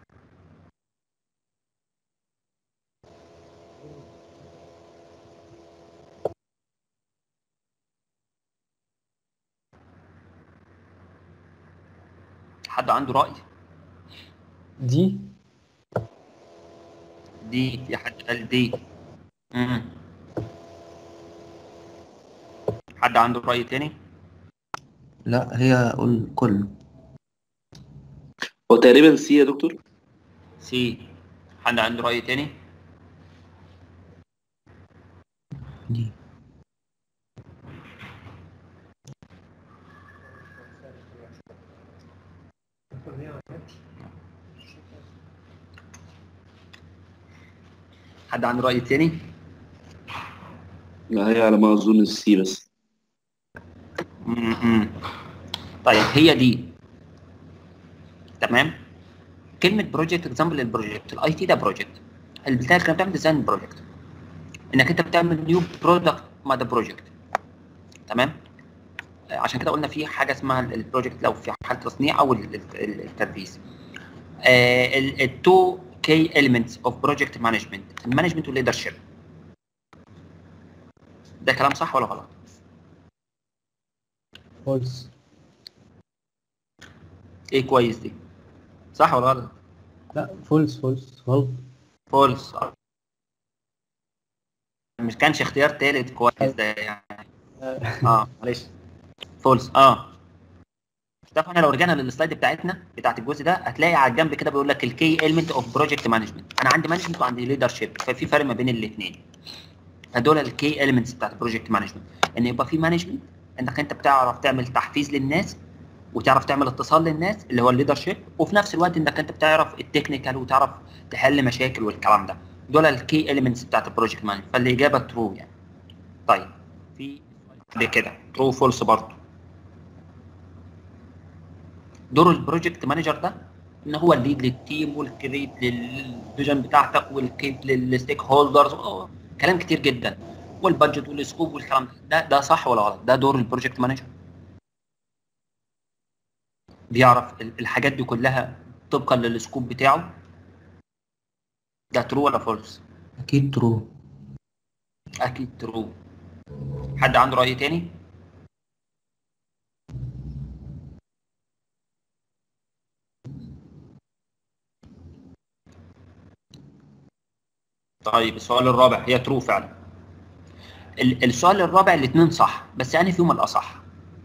حد عنده راي دي دي في حد قال دي امم حد عنده راي تاني لا هي قول كله هو تقريبا سي يا دكتور سي حد عنده راي تاني دي حد عنده راي تاني لا هي على ما اظن السي بس م-م. طيب هي دي تمام كلمه بروجكت اكزامبل للبروجكت الاي تي ده بروجكت البتاع كان بتعمل ديزاين بروجكت انك انت بتعمل نيو برودكت مع ده بروجكت تمام آه، عشان كده قلنا في حاجه اسمها البروجكت لو في حاله تصنيع او ال- ال- التنفيذ التو كي elements اوف بروجكت مانجمنت المانجمنت والليدرشيب ده كلام صح ولا غلط؟ فولس ايه كويس دي صح ولا غلط؟ لا فولس فولس غلط فولس مش كانش اختيار تالت كويس ده يعني اه معلش فولس اه طب احنا لو رجعنا للسلايد بتاعتنا بتاعت الجزء ده هتلاقي على الجنب كده بيقول لك الكي element اوف بروجكت مانجمنت انا عندي مانجمنت وعندي ليدرشيب ففي فرق ما بين الاثنين فدول الكي elements بتاعت البروجكت مانجمنت ان يبقى في مانجمنت انك انت بتعرف تعمل تحفيز للناس وتعرف تعمل اتصال للناس اللي هو الليدرشيب وفي نفس الوقت انك انت بتعرف التكنيكال وتعرف تحل مشاكل والكلام ده دول الكي elements بتاعت البروجكت مانجمنت فالاجابه ترو يعني طيب في بكده ترو فولس برضه دور البروجكت مانجر ده ان هو الليد للتيم والكريت للفيجن بتاعتك والكيب للستيك هولدرز كلام كتير جدا والبادجت والسكوب والكلام ده ده ده صح ولا غلط ده دور البروجكت مانجر بيعرف ال- الحاجات دي كلها طبقا للسكوب بتاعه ده ترو ولا فولس اكيد ترو اكيد ترو حد عنده راي تاني طيب السؤال الرابع هي ترو فعلا ال- السؤال الرابع الاثنين صح بس يعني فيهم الاصح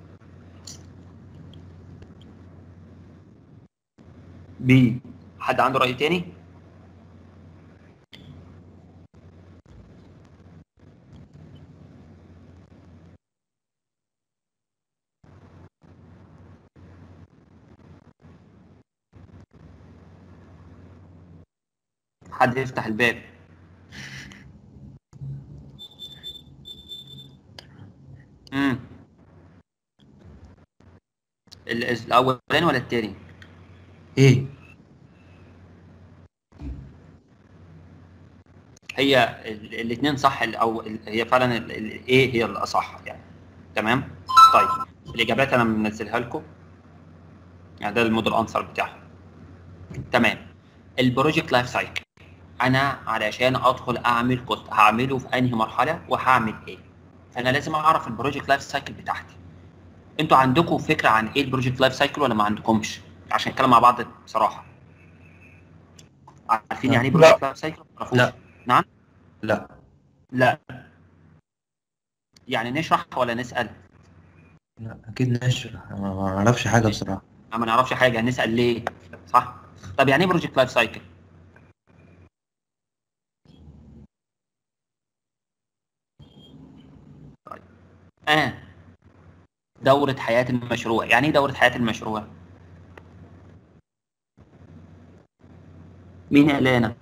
بي حد عنده راي تاني حد يفتح الباب امم ال- الاولاني ولا التاني ايه هي الاثنين صح ال- او ال- هي فعلا ال- ال- ايه هي الاصح يعني تمام طيب الاجابات انا منزلها لكم يعني ده الموديل انسر بتاعها تمام البروجكت لايف سايكل انا علشان ادخل اعمل كنت هعمله في انهي مرحله وهعمل ايه فانا لازم اعرف البروجكت لايف سايكل بتاعتي انتوا عندكم فكره عن ايه البروجكت لايف سايكل ولا ما عندكمش عشان نتكلم مع بعض بصراحه عارفين يعني ايه لا. بروجكت لايف سايكل لا. نعم لا لا يعني نشرح ولا نسال لا اكيد نشرح أنا ما اعرفش حاجه بصراحه ما نعرفش حاجه نسال ليه صح طب يعني ايه بروجكت لايف سايكل طيب اه دورة حياة المشروع يعني ايه دورة حياة المشروع مين اعلانه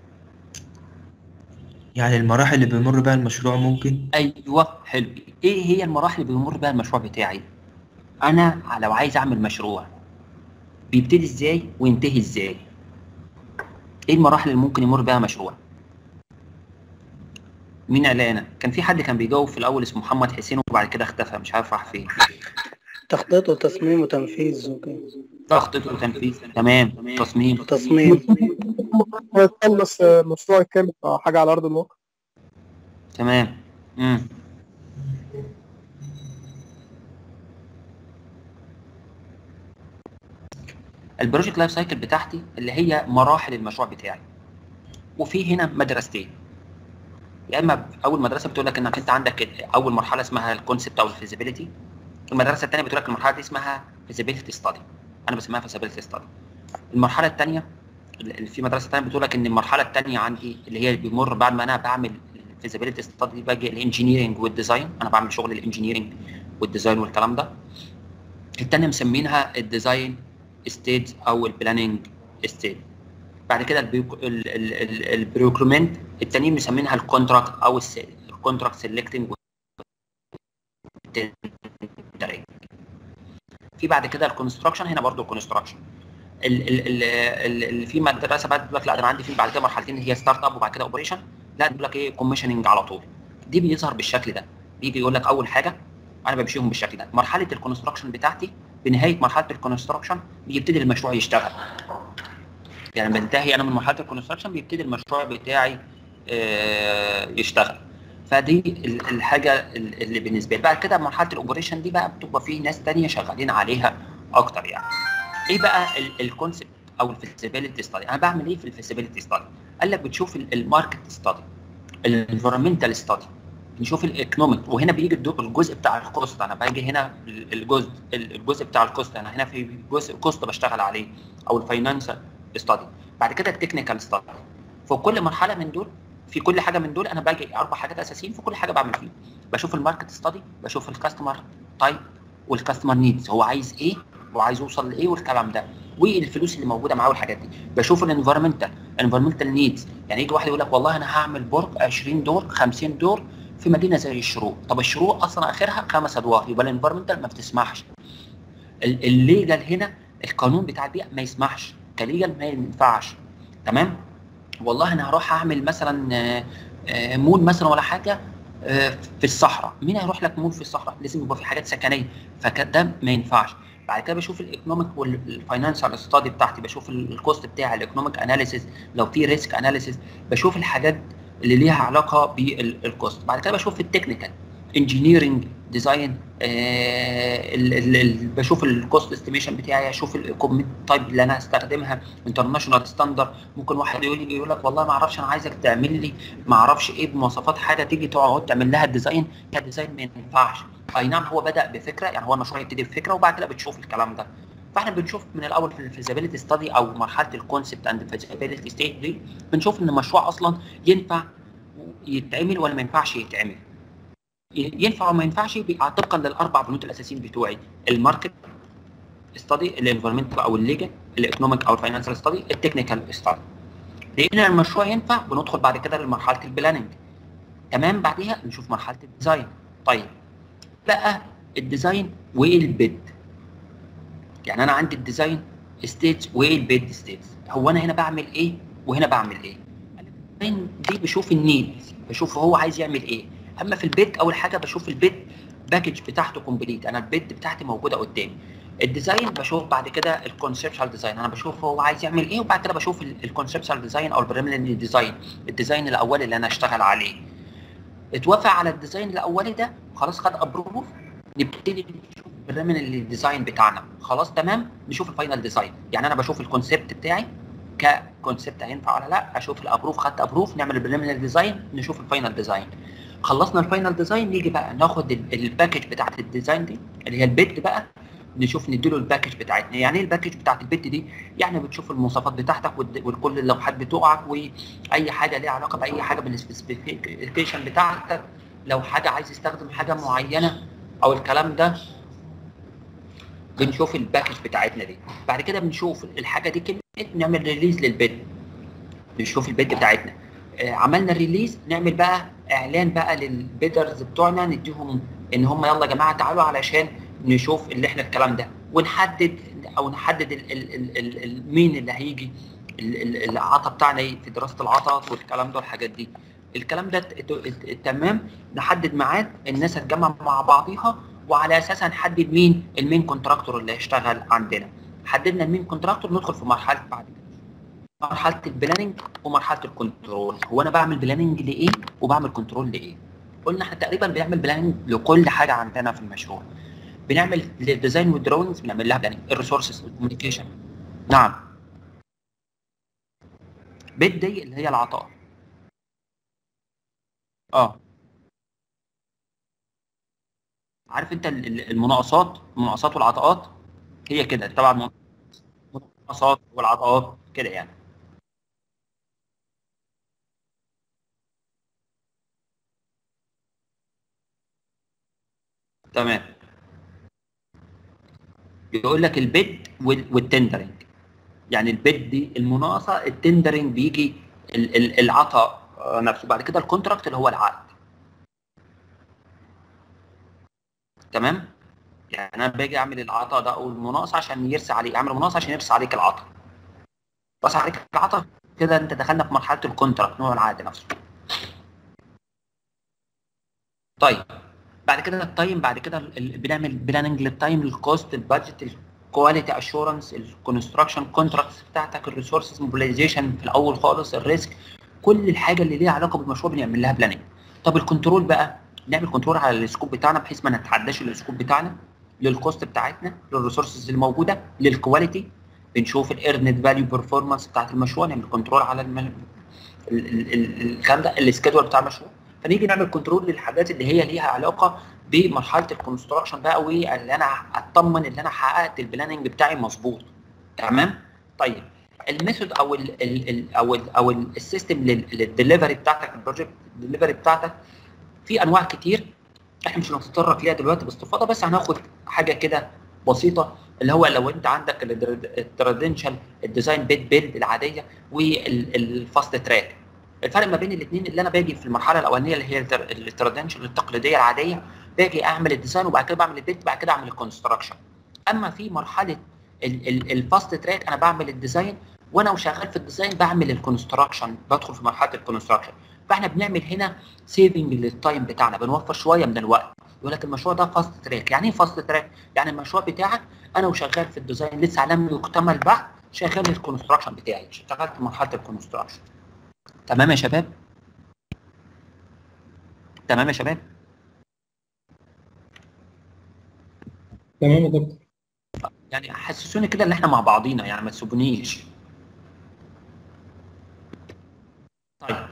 يعني المراحل اللي بيمر بيها المشروع ممكن ايوه حلو ايه هي المراحل اللي بيمر بيها المشروع بتاعي انا لو عايز اعمل مشروع بيبتدي ازاي وينتهي ازاي ايه المراحل اللي ممكن يمر بيها مشروع مين اعلانه كان في حد كان بيجاوب في الاول اسمه محمد حسين وبعد كده اختفى مش عارف راح فين تخطيط وتصميم وتنفيذ وكده تخطيط وتنفيذ تمام تصميم وتصميم تخلص المشروع الكامل أو حاجة على أرض الواقع تمام امم البروجكت لايف سايكل بتاعتي اللي هي مراحل المشروع بتاعي وفي هنا مدرستين يا اما اول مدرسه بتقول لك انك انت عندك اول مرحله اسمها الكونسبت او الفيزيبيليتي المدرسه الثانيه بتقول لك المرحله دي اسمها فيزيبيليتي ستادي انا بسميها فيزيبيليتي ستادي المرحله الثانيه اللي في مدرسه ثانيه بتقول لك ان المرحله الثانيه عندي اللي هي بيمر بعد ما انا بعمل الفيزيبيليتي ستادي باجي الانجينيرنج والديزاين انا بعمل شغل الانجينيرنج والديزاين والكلام ده الثانيه مسمينها الديزاين ستيج او البلاننج ستيج بعد كده البروكرومنت التانيين مسمينها الكونتراكت او الكونتراكت سيلكتنج في بعد كده الكونستراكشن هنا برضو الكونستراكشن اللي في مدرسه بعد بيقول لك لا ده انا عندي في بعد كده مرحلتين هي ستارت اب وبعد كده اوبريشن لا بيقول لك ايه كوميشننج على طول دي بيظهر بالشكل ده بيجي يقول لك اول حاجه انا بمشيهم بالشكل ده مرحله الكونستراكشن بتاعتي بنهايه مرحله الكونستراكشن بيبتدي المشروع يشتغل يعني بنتهي انا من مرحله الكونستراكشن بيبتدي المشروع بتاعي آه، يشتغل فدي ال- الحاجه ال- اللي بالنسبه لي بعد كده مرحله الاوبريشن دي بقى بتبقى في ناس تانية شغالين عليها اكتر يعني ايه بقى الكونسبت او الفيزيبيليتي ستادي انا بعمل ايه في الفيزيبيليتي ستادي قال لك بتشوف الماركت ستادي الانفيرمنتال ستادي نشوف الايكونوميك وهنا بيجي الدو- الجزء بتاع الكوست انا باجي هنا الجزء الجزء بتاع الكوست انا هنا في جزء كوست بشتغل عليه او الفاينانشال ستادي بعد كده التكنيكال ستادي في كل مرحله من دول في كل حاجه من دول انا باجي اربع حاجات اساسيين في كل حاجه بعمل فيهم بشوف الماركت ستادي بشوف الكاستمر تايب والكاستمر نيدز هو عايز ايه وعايز يوصل لايه والكلام ده والفلوس اللي موجوده معاه والحاجات دي بشوف الانفيرمنتال انفيرمنتال نيدز يعني يجي واحد يقول لك والله انا هعمل برج 20 دور 50 دور في مدينه زي الشروق طب الشروق اصلا اخرها خمس ادوار يبقى الانفيرمنتال ما بتسمحش ال- الليجل هنا القانون بتاع البيئه ما يسمحش كليجل ما ينفعش تمام والله انا هروح اعمل مثلا آه، آه، مول مثلا ولا حاجه آه، في الصحراء مين هيروح لك مول في الصحراء لازم يبقى في حاجات سكنيه فده ما ينفعش بعد كده بشوف الايكونوميك والفاينانشال ستادي بتاعتي بشوف ال- الكوست بتاع الايكونوميك اناليسيس لو في ريسك اناليسيس بشوف الحاجات اللي ليها علاقه بالكوست بعد كده بشوف التكنيكال انجينيرنج ديزاين بشوف الكوست استيميشن بتاعي اشوف الايكوبمنت تايب اللي انا هستخدمها انترناشونال ستاندرد ممكن واحد يقول لي يقول لك والله ما اعرفش انا عايزك تعمل لي ما اعرفش ايه بمواصفات حاجه تيجي تقعد تعمل لها الديزاين يا الديزاين ما ينفعش اي نعم هو بدا بفكره يعني هو المشروع يبتدي بفكره وبعد كده بتشوف الكلام ده فاحنا بنشوف من الاول في الفيزابيلتي ستادي او مرحله الكونسبت اند فيزابيلتي ستيج دي بنشوف ان المشروع اصلا ينفع يتعمل ولا ما ينفعش يتعمل ينفع وما ينفعش بيبقى طبقا للاربع بنود الاساسيين بتوعي الماركت ستادي الانفيرمنتال او الليجل الايكونوميك او الفاينانشال ستادي التكنيكال ستادي لقينا المشروع ينفع بندخل بعد كده لمرحله البلاننج تمام بعديها نشوف مرحله الديزاين طيب بقى الديزاين والبيد يعني انا عندي الديزاين ستيج والبيد ستيج هو انا هنا بعمل ايه وهنا بعمل ايه الديزاين دي بشوف النيد بشوف هو عايز يعمل ايه اما في البيت اول حاجه بشوف البيت باكج بتاعته كومبليت انا البيت بتاعتي موجوده قدامي الديزاين بشوف بعد كده الكونسبشوال ديزاين انا بشوف هو عايز يعمل ايه وبعد كده بشوف الكونسبشوال ديزاين او البريمينري ديزاين الديزاين الاولي اللي انا اشتغل عليه اتوافق على الديزاين الاولي ده خلاص خد ابروف نبتدي نشوف البريمينري ديزاين بتاعنا خلاص تمام نشوف الفاينل ديزاين يعني انا بشوف الكونسبت بتاعي ككونسبت هينفع ولا لا اشوف الابروف خدت ابروف نعمل البريمينري ديزاين نشوف الفاينل ديزاين خلصنا الفاينل ديزاين نيجي بقى ناخد ال- الباكج بتاعت الديزاين دي اللي هي البيت بقى نشوف نديله الباكج بتاعتنا يعني ايه الباكج بتاعت البيت دي يعني بتشوف المواصفات بتاعتك والد- وكل اللوحات بتوعك واي حاجه ليها علاقه باي حاجه بالسبيسيفيكيشن بتاعتك لو حاجه عايز يستخدم حاجه معينه او الكلام ده بنشوف الباكج بتاعتنا دي بعد كده بنشوف الحاجه دي كملت نعمل ريليز للبيت نشوف البيت بتاعتنا آه، عملنا الريليز نعمل بقى اعلان بقى للبيدرز بتوعنا نديهم ان هم يلا يا جماعه تعالوا علشان نشوف اللي احنا الكلام ده ونحدد او نحدد ال ال ال ال ال مين اللي هيجي ال- ال- العطا بتاعنا ايه في دراسه العطا والكلام ده والحاجات دي الكلام ده ت- ت- تمام نحدد ميعاد الناس هتجمع مع بعضيها وعلى اساسها نحدد مين المين كونتراكتور اللي هيشتغل عندنا حددنا المين كونتراكتور ندخل في مرحله بعد كده مرحله البلاننج ومرحله الكنترول هو انا بعمل بلاننج لايه وبعمل كنترول لايه قلنا احنا تقريبا بنعمل بلاننج لكل حاجه عندنا في المشروع بنعمل الديزاين والدراونجز بنعمل لها بلاننج الريسورسز والكوميونيكيشن نعم بيت دي اللي هي العطاء اه عارف انت ال- ال- المناقصات المناقصات والعطاءات هي كده طبعا المناقصات والعطاءات كده يعني تمام يقول لك البيد وال- والتندرنج يعني البيد دي المناقصه التندرنج بيجي ال- ال- العطاء آه، نفسه بعد كده الكونتراكت اللي هو العقد تمام يعني انا باجي اعمل العطاء ده او المناقصه عشان يرسى عليك اعمل مناقصه عشان يرسى عليك العطاء بس عليك العطاء كده انت دخلنا في مرحله الكونتراكت نوع العقد نفسه طيب بعد كده التايم بعد كده ال- ال- بنعمل بلاننج للتايم للكوست البادجت الكواليتي اشورنس الكونستراكشن كونتراكتس بتاعتك الريسورسز موبيلايزيشن في الاول خالص الريسك كل الحاجه اللي ليها علاقه بالمشروع بنعمل لها بلاننج طب الكنترول بقى نعمل كنترول على السكوب بتاعنا بحيث ما نتعداش السكوب بتاعنا للكوست بتاعتنا للريسورسز الموجوده للكواليتي بنشوف الايرنت فاليو بيرفورمانس بتاعت المشروع نعمل كنترول على الم... ال- ال- ال- الكلام ده السكيدول بتاع المشروع فنيجي نعمل كنترول للحاجات اللي هي ليها علاقه بمرحله الكونستراكشن بقى واللي انا اطمن ان انا حققت البلاننج بتاعي مظبوط تمام طيب الميثود او ال ال ال او ال او ال- السيستم للدليفري بتاعتك البروجكت الدليفري بتاعتك في انواع كتير احنا مش هنتطرق ليها دلوقتي باستفاضه بس هناخد حاجه كده بسيطه اللي هو لو انت عندك التراديشنال الديزاين بيت بيلد العاديه والفاست تراك الفرق ما بين الاثنين اللي انا باجي في المرحله الاولانيه اللي هي التراديشنال التقليديه العاديه باجي اعمل الديزاين وبعد كده بعمل البيت بعد كده اعمل الكونستراكشن اما في مرحله الفاست تراك انا بعمل الديزاين وانا وشغال في الديزاين بعمل الكونستراكشن بدخل في مرحله الكونستراكشن فاحنا بنعمل هنا سيفنج للتايم بتاعنا بنوفر شويه من الوقت يقول لك المشروع ده فاست تراك يعني ايه فاست تراك يعني المشروع بتاعك انا وشغال في الديزاين لسه لم يكتمل بعد شغال الكونستراكشن بتاعي اشتغلت في مرحله الكونستراكشن تمام يا شباب تمام يا شباب تمام يا دكتور يعني حسسوني كده ان احنا مع بعضينا يعني ما تسيبونيش طيب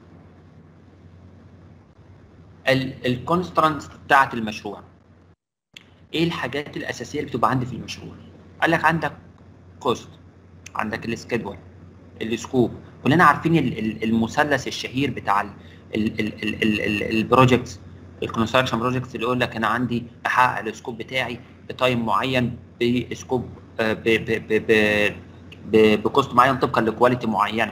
الكونسترانس بتاعت المشروع ايه الحاجات الاساسيه اللي بتبقى عندي في المشروع قال لك عندك كوست عندك السكيدول السكوب كلنا عارفين ال- ال- المثلث الشهير بتاع البروجكتس الكونستراكشن بروجكتس اللي يقول لك انا عندي احقق السكوب بتاعي بتايم معين بسكوب آه، ب- ب- ب- ب- ب- بكوست معين طبقا لكواليتي معينه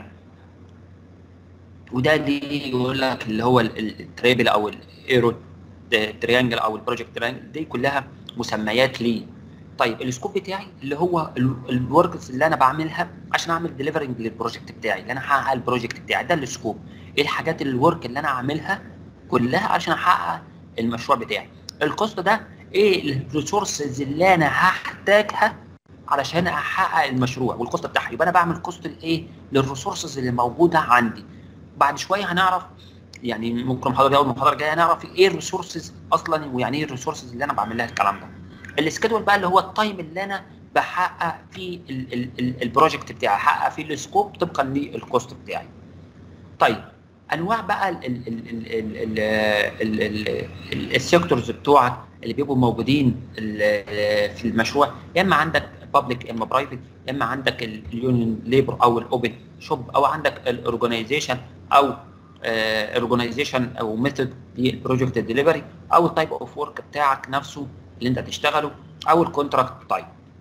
وده اللي يقول لك اللي هو ال- ال- التريبل او الايرو تريانجل او البروجكت تريانجل دي كلها مسميات ليه طيب السكوب بتاعي اللي هو الوركس اللي انا بعملها عشان اعمل ديليفرنج للبروجكت بتاعي اللي انا احقق البروجكت بتاعي ده السكوب ايه الحاجات الورك اللي انا اعملها كلها عشان احقق المشروع بتاعي الكوست ده ايه الريسورسز اللي انا هحتاجها علشان احقق المشروع والكوست بتاعها يبقى انا بعمل كوست الايه للريسورسز اللي موجوده عندي بعد شويه هنعرف يعني ممكن المحاضره دي او المحاضره الجايه هنعرف ايه الريسورسز اصلا ويعني ايه الريسورسز اللي انا بعمل لها الكلام ده السكيدول بقى اللي هو التايم اللي انا بحقق فيه ال- ال- ال- البروجكت بتاعي احقق فيه السكوب طبقا للكوست بتاعي طيب انواع بقى ال- ال- ال- ال- ال- ال- ال- ال- السيكتورز بتوعك اللي بيبقوا موجودين ال- في المشروع يا اما عندك بابليك يا اما برايفت يا اما عندك اليونيون ليبر او الاوبن شوب او عندك الاورجنايزيشن او اورجنايزيشن او ميثود للبروجكت ديليفري او التايب اوف ورك بتاعك نفسه اللي انت تشتغله او الكونتراكت تايب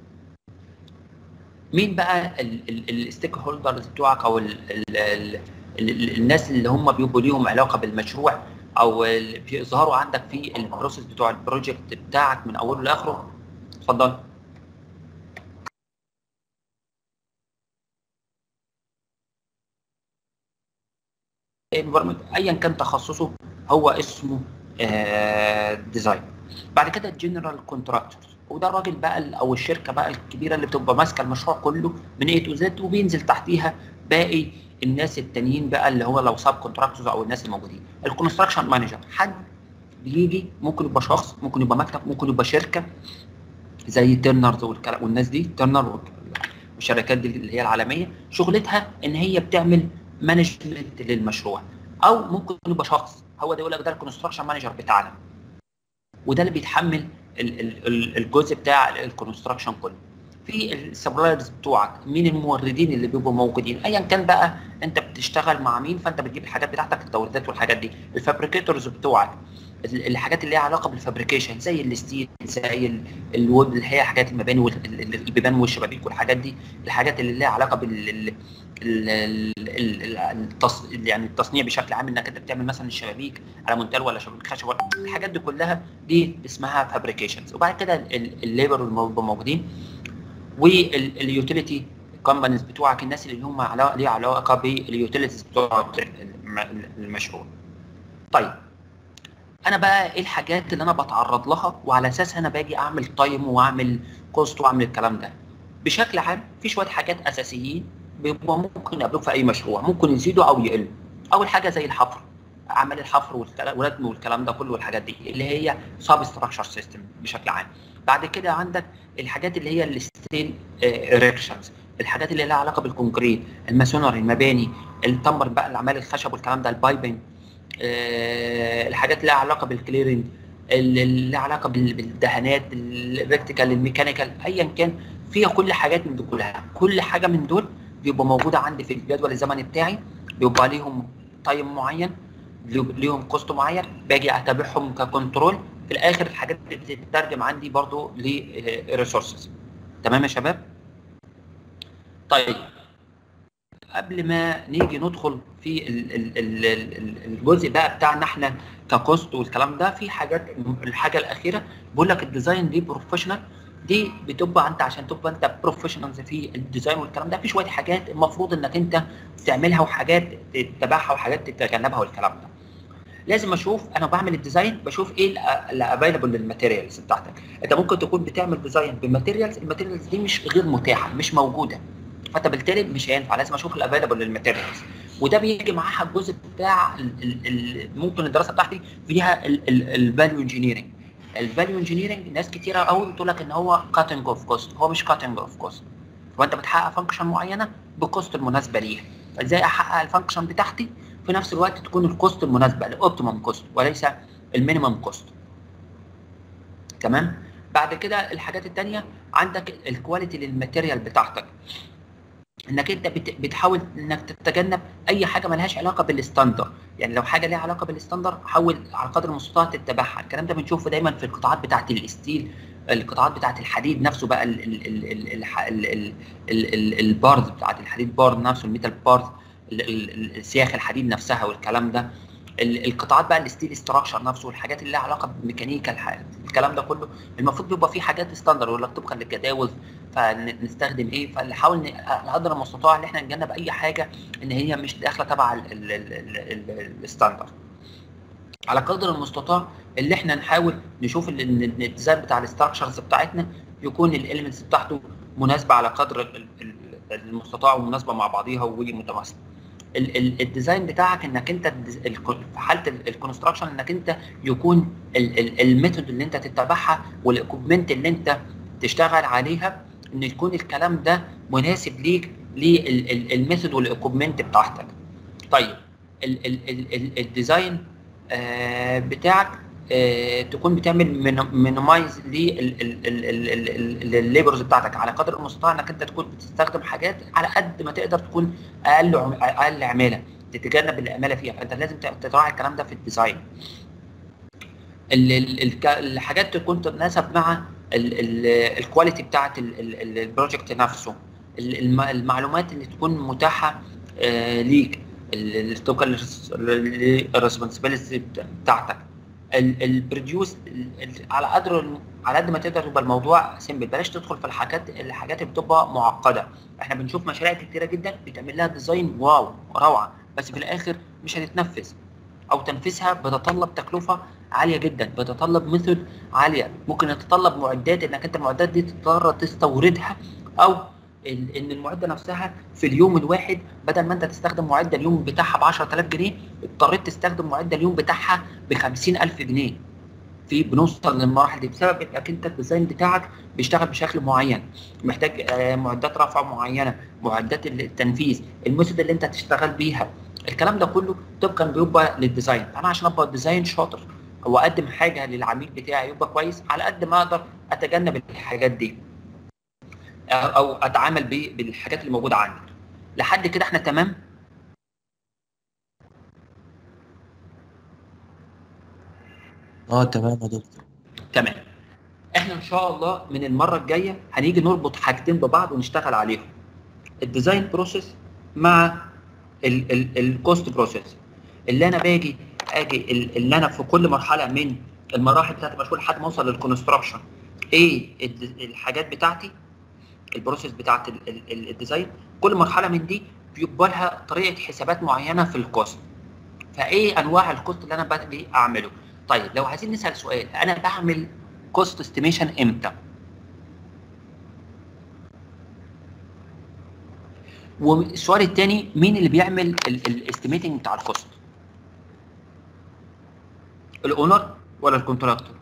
مين بقى الستيك هولدرز بتوعك او ال ال ال ال الناس اللي هم بيبقوا ليهم علاقه بالمشروع او ال- بيظهروا عندك في البروسيس بتوع البروجكت بتاعك من اوله لاخره اتفضل environment ايا كان تخصصه هو اسمه ديزاين بعد كده الجنرال كونتراكتورز وده الراجل بقى ال- او الشركه بقى الكبيره اللي بتبقى ماسكه المشروع كله من اي تو زد وبينزل تحتيها باقي الناس التانيين بقى اللي هو لو ساب كونتراكتورز او الناس الموجودين الكونستراكشن مانجر حد بيجي ممكن يبقى شخص ممكن يبقى مكتب ممكن يبقى شركه زي تيرنرز والكلام والناس دي تيرنر والشركات دي اللي هي العالميه شغلتها ان هي بتعمل مانجمنت للمشروع او ممكن يبقى شخص هو ده يقول لك ده الكونستراكشن مانجر بتاعنا وده اللي بيتحمل ال- ال- ال- الجزء بتاع الكونستراكشن كله في السبلايرز بتوعك مين الموردين اللي بيبقوا موجودين ايا كان بقى انت بتشتغل مع مين فانت بتجيب الحاجات بتاعتك التوريدات والحاجات دي الفابريكيتورز بتوعك ال- الحاجات اللي ليها علاقه بالفابريكيشن زي الستيل زي ال- الويب اللي هي حاجات المباني والبيبان والشبابيك والحاجات دي الحاجات اللي ليها علاقه بال ال- ال- ال- ال- التص... يعني التصنيع بشكل عام انك انت بتعمل مثلا الشبابيك على منتال ولا شبابيك خشب ولا الحاجات دي كلها دي اسمها فابريكيشنز وبعد كده ال- الليبر اللي موجودين واليوتيليتي كومبانيز بتوعك الناس اللي هم علاقه ليها علاقه باليوتيليتيز بتوع الم- المشروع. طيب انا بقى ايه الحاجات اللي انا بتعرض لها وعلى اساسها انا باجي اعمل تايم واعمل كوست واعمل الكلام ده. بشكل عام في شويه حاجات اساسيين بيبقوا ممكن يقابلوك في اي مشروع ممكن يزيدوا او يقلوا. اول حاجه زي الحفر اعمال الحفر والكلام والردم والكلام ده كله والحاجات دي اللي هي سب ستراكشر سيستم بشكل عام. بعد كده عندك الحاجات اللي هي الستيل اريكشنز الحاجات اللي لها علاقه بالكونكريت الماسونري المباني التمبر بقى الاعمال الخشب والكلام ده البايبنج آه، الحاجات اللي لها علاقه بالكليرنج اللي لها علاقه بال- بالدهانات الالكتريكال الميكانيكال ايا كان فيها كل حاجات من دول كلها كل حاجه من دول بيبقى موجوده عندي في الجدول الزمني بتاعي بيبقى ليهم تايم معين ليهم كوست معين باجي اتابعهم ككنترول في الاخر الحاجات دي بتترجم عندي برضو لريسورسز تمام يا شباب طيب قبل ما نيجي ندخل في ال- ال- ال- ال- الجزء بقى بتاعنا احنا ككوست والكلام ده في حاجات الحاجه الاخيره بقول لك الديزاين دي بروفيشنال دي بتبقى انت عشان تبقى انت بروفيشنالز في الديزاين والكلام ده في شويه حاجات المفروض انك انت تعملها وحاجات تتبعها وحاجات تتجنبها والكلام ده لازم اشوف انا بعمل الديزاين بشوف ايه الافيلبل للماتيريالز بتاعتك انت ممكن تكون بتعمل ديزاين بماتيريالز الماتيريالز دي مش غير متاحه مش موجوده فانت بالتالي مش هينفع لازم اشوف الافيلبل للماتيريالز وده بيجي معاها الجزء بتاع ال ال ال ممكن الدراسه بتاعتي فيها الفاليو انجينيرنج الفاليو انجينيرنج ناس كتيره قوي بتقول لك ان هو كاتنج اوف كوست هو مش كاتنج اوف كوست وانت بتحقق فانكشن معينه بالكوست المناسبه ليها ازاي احقق الفانكشن بتاعتي في نفس الوقت تكون الكوست المناسبه الاوبتيمم كوست وليس المينيمم كوست تمام بعد كده الحاجات التانية عندك الكواليتي للماتيريال بتاعتك انك انت بت- بتحاول انك تتجنب اي حاجه ملهاش علاقه بالستاندر يعني لو حاجه ليها علاقه بالستاندر حاول على قدر المستطاع تتبعها الكلام ده بنشوفه دايما في القطاعات بتاعه الستيل القطاعات بتاعه الحديد نفسه بقى ال- ال- ال- ال- الح- ال- ال- ال- ال- البارز بتاعه الحديد بارد نفسه الميتال بارز ال- ال- ال- السياخ الحديد نفسها والكلام ده ال- القطاعات بقى الستيل ستراكشر نفسه والحاجات اللي لها علاقه بميكانيكا الح- الكلام ده كله المفروض بيبقى فيه حاجات ستاندر يقول لك طبقا للجداول فنستخدم ايه فنحاول ن- على قدر المستطاع ان احنا نتجنب اي حاجه ان هي مش داخله تبع ال- ال- ال- ال- ال- الستاندر على قدر المستطاع اللي احنا نحاول نشوف ال- ان إن الديزاين بتاع الاستراكشرز بتاعتنا يكون الاليمنتس بتاعته مناسبه على قدر ال- ال- المستطاع ومناسبه مع بعضيها ومتماثله ال- ال- الديزاين بتاعك انك انت الديز- الك- في حاله الكونستراكشن انك انت يكون ال- ال- الميثود اللي انت تتبعها والاكوبمنت اللي انت تشتغل عليها ان يكون الكلام ده مناسب ليك للميثود والاكوبمنت بتاعتك طيب ال ال ال ال الديزاين آه بتاعك آه تكون بتعمل مينيمايز للليبرز بتاعتك على قدر المستطاع انك انت تكون بتستخدم حاجات على قد ما تقدر تكون اقل عم- اقل عماله تتجنب العماله فيها فانت لازم تراعي الكلام ده في الديزاين ال- ال- الك- الحاجات تكون تتناسب مع ال- ال- الكواليتي بتاعت ال- ال- ال- البروجكت نفسه ال- الم- المعلومات اللي تكون متاحه آه، ليك ال- ال- طبقا للريسبونسبيلتي بتاعتك البروديوس على قدر الم- على قد ما تقدر يبقى الموضوع سيمبل بلاش تدخل في الحاجات الحاجات اللي بتبقى معقده احنا بنشوف مشاريع كتيره جدا بيتعمل لها ديزاين واو روعه بس في الاخر مش هتتنفذ او تنفيذها بيتطلب تكلفه عاليه جدا بيتطلب ميثود عاليه ممكن يتطلب معدات انك انت المعدات دي تضطر تستوردها او ال- ان المعده نفسها في اليوم الواحد بدل ما انت تستخدم معده اليوم بتاعها ب 10000 جنيه اضطريت تستخدم معده اليوم بتاعها ب 50000 جنيه في بنوصل للمراحل دي بسبب انك انت الديزاين بتاعك بيشتغل بشكل معين محتاج آه، معدات رفع معينه معدات التنفيذ الميثود اللي انت هتشتغل بيها الكلام ده كله طبقا بيبقى للديزاين انا عشان ابقى ديزاين شاطر او اقدم حاجه للعميل بتاعي يبقى كويس على قد ما اقدر اتجنب الحاجات دي او اتعامل ب- بالحاجات اللي موجوده عندي لحد كده احنا تمام اه تمام يا دكتور تمام احنا ان شاء الله من المره الجايه هنيجي نربط حاجتين ببعض ونشتغل عليهم الديزاين بروسيس مع الكوست بروسيس اللي انا باجي اجي ال- اللي انا في كل مرحله من المراحل بتاعت المشروع لحد ما اوصل للكونستراكشن ايه الد- الحاجات بتاعتي البروسيس بتاعت ال- ال- ال- الديزاين كل مرحله من دي بيبقى لها طريقه حسابات معينه في الكوست فايه انواع الكوست اللي انا باجي اعمله طيب لو عايزين نسال سؤال انا بعمل كوست استيميشن امتى والسؤال الثاني مين اللي بيعمل الاستيميتنج بتاع الكوست الاونر ولا الكونتراكتور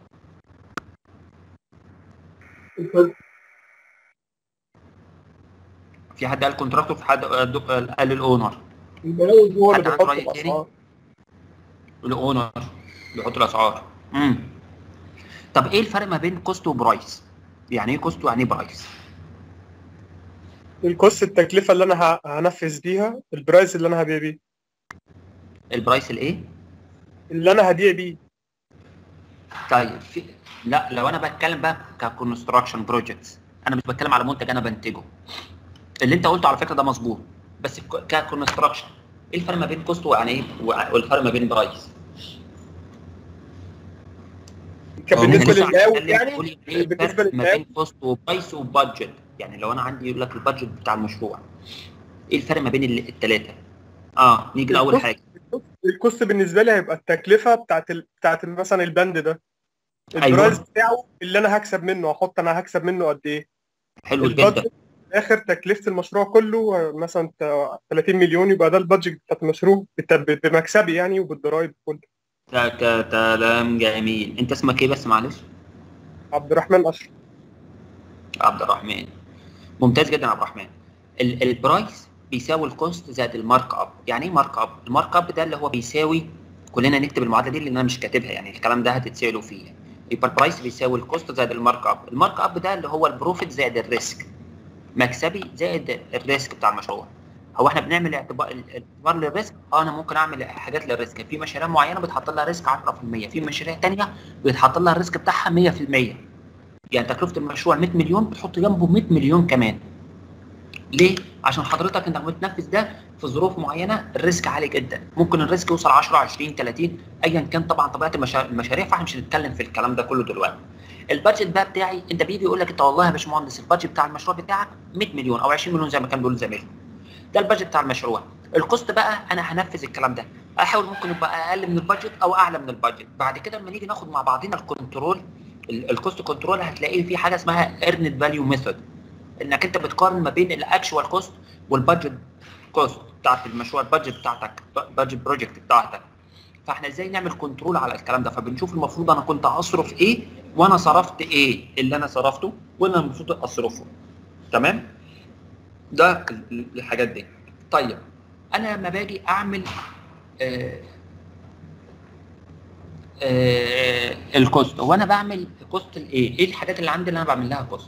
في حد قال كونتراكتور في حد قال الاونر المناوب هو اللي حد عنده بيحط رأي تاني؟ الاسعار الاونر بيحط الاسعار امم طب ايه الفرق ما بين كوست وبرايس يعني ايه كوست ويعني ايه برايس الكوست التكلفه اللي انا ه- هنفذ بيها البرايس اللي انا هبيع بيه البرايس الايه اللي انا هبيع بيه طيب في لا لو انا بتكلم بقى ككونستراكشن بروجكتس انا مش بتكلم على منتج انا بنتجه اللي انت قلته على فكره ده مظبوط بس ككونستراكشن ايه الفرق ما بين كوست ويعني ايه وع- والفرق ما بين برايس كان بالنسبه بص، للمقاول هنتكلم يعني تقول ايه بالنسبه الفرق ما للمقاول بين كوست وبرايس وبادجت يعني لو انا عندي يقول لك البادجت بتاع المشروع ايه الفرق ما بين الثلاثه اه نيجي لاول الكوست- حاجه الكوست بالنسبه لي هيبقى التكلفه بتاعت ال... بتاعت مثلا البند ده أيوة. البرايس بتاعه اللي انا هكسب منه احط انا هكسب منه قد ايه حلو البادجت جدا اخر تكلفه المشروع كله آه، مثلا ت- 30 مليون يبقى ده البادجت بتاعت المشروع بت- بمكسبي يعني وبالضرايب كله ك- ك- كلام جميل انت اسمك ايه بس معلش عبد الرحمن اشرف عبد الرحمن ممتاز جدا يا عبد الرحمن ال- البرايس بيساوي الكوست زائد المارك اب يعني ايه مارك اب المارك اب ده اللي هو بيساوي كلنا نكتب المعادله دي لان انا مش كاتبها يعني الكلام ده هتتسالوا فيه يبقى البرايس بيساوي الكوست زائد المارك اب المارك اب ده اللي هو البروفيت زائد الريسك مكسبي زائد الريسك بتاع المشروع هو احنا بنعمل اعتبار اعتبار للريسك اه انا ممكن اعمل حاجات للريسك في مشاريع معينه بتحط لها ريسك 10% في مشاريع تانية بيتحط لها الريسك بتاعها 100% يعني تكلفه المشروع 100 مليون بتحط جنبه 100 مليون كمان ليه عشان حضرتك انت بتنفذ ده في ظروف معينه الريسك عالي جدا ممكن الريسك يوصل 10 20 30 ايا كان طبعا طبيعه المشا- المشاريع فاحنا مش هنتكلم في الكلام ده كله دلوقتي البادجت بقى بتاعي انت بيجي يقول لك انت والله يا باشمهندس البادجت بتاع المشروع بتاعك 100 مليون او 20 مليون زي ما كان بيقول زميلي ده البادجت بتاع المشروع الكوست بقى انا هنفذ الكلام ده احاول ممكن يبقى اقل من البادجت او اعلى من البادجت بعد كده لما نيجي ناخد مع بعضنا الكنترول ال- الكوست كنترول هتلاقي في حاجه اسمها ايرند فاليو ميثود انك انت بتقارن ما بين الاكشوال كوست والبادجت كوست بتاعت المشروع البادجت بتاعتك بادجت بروجكت بتاعتك فاحنا ازاي نعمل كنترول على الكلام ده فبنشوف المفروض انا كنت اصرف ايه وانا صرفت ايه اللي انا صرفته واللي انا المفروض اصرفه تمام ده ال- ال- الحاجات دي طيب انا لما باجي اعمل آه، آه، الكوست هو انا بعمل كوست الايه ايه الحاجات اللي عندي اللي انا بعمل لها كوست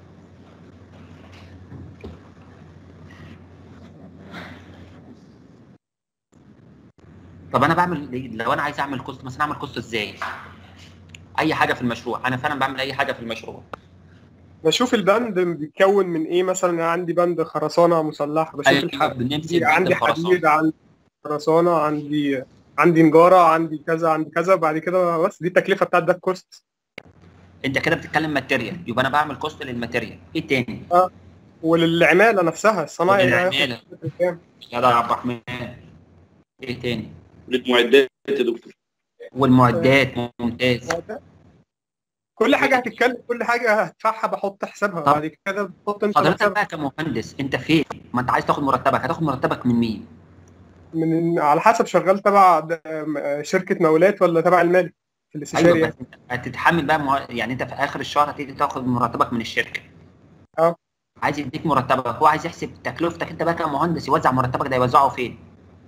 طب انا بعمل لو انا عايز اعمل كوست مثلا اعمل كوست ازاي اي حاجه في المشروع انا فعلا بعمل اي حاجه في المشروع بشوف البند بيتكون من ايه مثلا أنا عندي بند خرسانه مسلحه بشوف أيوة، الح... بنمسك بند عندي الخرسانة. حديد عندي خرسانه عندي عندي نجاره عندي كذا عندي كذا وبعد كده بس دي التكلفه بتاعت ده الكوست انت كده بتتكلم ماتيريال يبقى انا بعمل كوست للماتيريال ايه تاني اه وللعماله نفسها الصنايعي ده هياخد وللعمالة. كام؟ يا ده يا عبد الرحمن ايه تاني المعدات يا دكتور والمعدات ممتاز كل حاجه هتتكلم كل حاجه هدفعها بحط حسابها طب. بعد كده بتحط انت حضرتك حسابها بقى كمهندس انت فين ما انت عايز تاخد مرتبك هتاخد مرتبك من مين من على حسب شغال تبع د- م- شركه مولات ولا تبع المالي في الاستشاري ايوه يعني. بس انت هتتحمل بقى مع... يعني انت في اخر الشهر هتيجي تاخد مرتبك من الشركه اه عايز يديك مرتبك هو عايز يحسب تكلفتك انت بقى كمهندس يوزع مرتبك ده يوزعه فين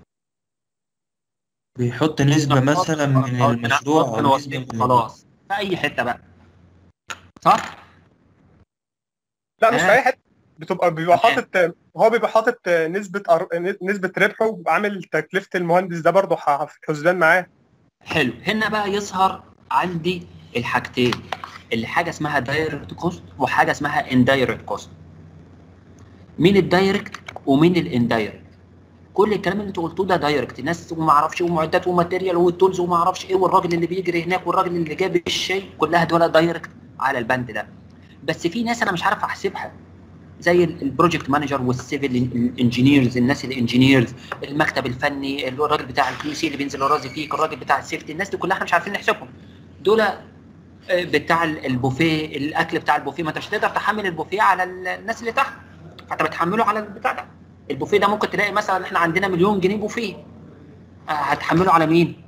بيحط نسبة مثلا من أو المشروع من أو وظيفة نسبة من خلاص في اي حته بقى صح لا مش في آه. اي حته بتبقى بيبقى حاطط هو بيبقى حاطط نسبه أر... نسبه ربحه وعامل تكلفه المهندس ده برضه ح- في الحسبان معاه حلو هنا بقى يظهر عندي الحاجتين اللي حاجه اسمها دايركت كوست وحاجه اسمها اندايركت كوست مين الدايركت ومين الاندايركت كل الكلام اللي انتوا قلتوه ده دايركت ناس وما اعرفش ومعدات وماتيريال والتولز وما اعرفش ايه والراجل اللي بيجري هناك والراجل اللي جاب الشاي كلها دول دايركت على البند ده بس في ناس انا مش عارف احسبها زي البروجكت مانجر والسيفل انجينيرز الناس الانجينيرز المكتب الفني اللي هو الراجل بتاع الكيو سي اللي بينزل يرازي فيك الراجل بتاع السيفتي الناس دي كلها احنا مش عارفين نحسبهم دول آه، بتاع ال- البوفيه الاكل بتاع البوفيه ما انت مش هتقدر تحمل البوفيه على ال- الناس اللي تحت فانت بتحمله على البتاع ده البوفيه ده ممكن تلاقي مثلا احنا عندنا مليون جنيه بوفيه آه، هتحمله على مين؟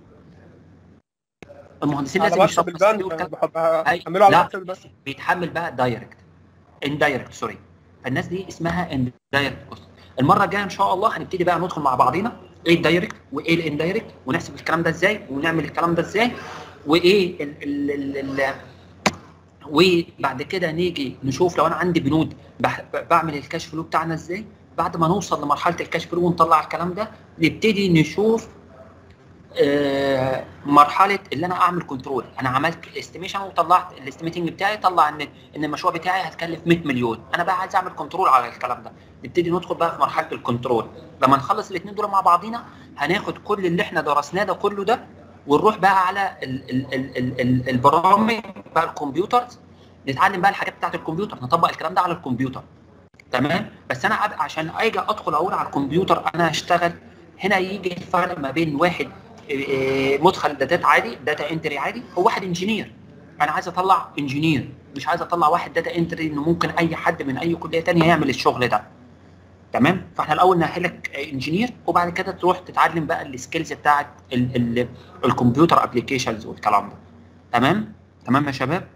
المهندسين على لازم مكتب يشرحوا البند الكلام. بحب- أي- هعمله على لا مكتب البند بيتحمل بقى دايركت اندايركت سوري فالناس دي اسمها اندايركت كوست المره الجايه ان شاء الله هنبتدي بقى ندخل مع بعضينا ايه الدايركت وايه الاندايركت ونحسب الكلام ده ازاي ونعمل الكلام ده ازاي وايه ال ال ال ال وبعد كده نيجي نشوف لو انا عندي بنود بح- بعمل الكاش فلو بتاعنا ازاي بعد ما نوصل لمرحله الكاش فلو ونطلع الكلام ده نبتدي نشوف آه، مرحله اللي انا اعمل كنترول انا عملت استيميشن وطلعت الاستيميتنج بتاعي طلع ان ان المشروع بتاعي هتكلف 100 مليون انا بقى عايز اعمل كنترول على الكلام ده نبتدي ندخل بقى في مرحله الكنترول لما نخلص الاثنين دول مع بعضينا هناخد كل اللي احنا درسناه ده كله ده ونروح بقى على ال ال ال ال ال البرامج بقى الكمبيوترز نتعلم بقى الحاجات بتاعت الكمبيوتر نطبق الكلام ده على الكمبيوتر تمام بس انا أبقى عشان اجي ادخل اقول على الكمبيوتر انا هشتغل هنا يجي الفرق ما بين واحد إيه، مدخل داتات عادي داتا انتري عادي وواحد انجينير انا عايز اطلع انجينير مش عايز اطلع واحد داتا انتري انه ممكن اي حد من اي كليه تانية يعمل الشغل ده تمام فاحنا الاول نأهلك انجينير وبعد كده تروح تتعلم بقى السكيلز بتاعت ال- ال- الكمبيوتر ابلكيشنز والكلام ده تمام تمام يا شباب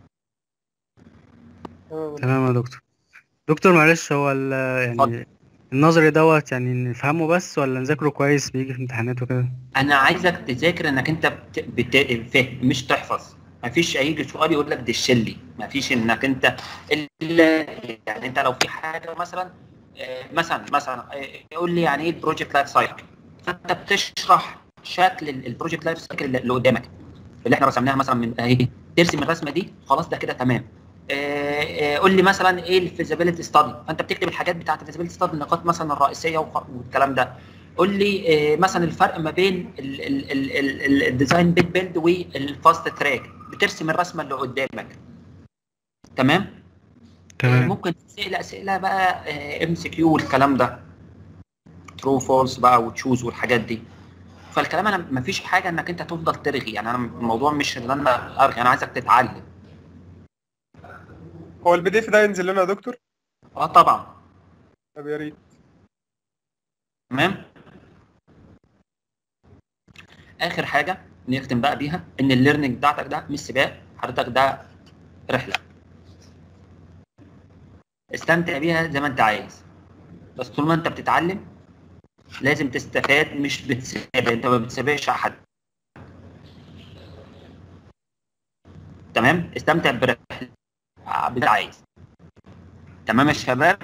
تمام يا دكتور دكتور معلش هو ال- يعني النظري دوت يعني نفهمه بس ولا نذاكره كويس بيجي في امتحانات وكده انا عايزك تذاكر انك انت بت... بت... فهم مش تحفظ مفيش هيجي سؤال يقول لك دشلي مفيش انك انت الا يعني انت لو في حاجه مثلا آه، مثلا مثلا آه، يقول لي يعني ايه البروجكت لايف سايكل فانت بتشرح شكل ال- البروجكت لايف سايكل اللي اللي قدامك اللي احنا رسمناها مثلا من اهي ترسم الرسمه دي خلاص ده كده تمام آه، آه، قول لي مثلا ايه الفيزابيلتي ستادي فانت بتكتب الحاجات بتاعت الفيزابيلتي ستادي النقاط مثلا الرئيسيه وخ- والكلام ده قول لي آه، مثلا الفرق ما بين ال- ال- ال- ال- ال- الديزاين بيت بيلد والفاست تراك بترسم الرسمه اللي قدامك تمام تمام ممكن تسال اسئله بقى ام سي كيو والكلام ده ترو فولس بقى وتشوز والحاجات دي فالكلام انا مفيش حاجه انك انت تفضل ترغي يعني انا الموضوع مش ان انا ارغي انا عايزك تتعلم هو البي دي اف ده ينزل لنا يا دكتور اه طبعا طب يا ريت تمام اخر حاجه نختم بقى بيها ان الليرنينج بتاعتك ده مش سباق حضرتك ده رحله استمتع بيها زي ما انت عايز بس طول ما انت بتتعلم لازم تستفاد مش بتسابق انت ما بتسابقش حد تمام استمتع برحلة بدل عايز تمام يا شباب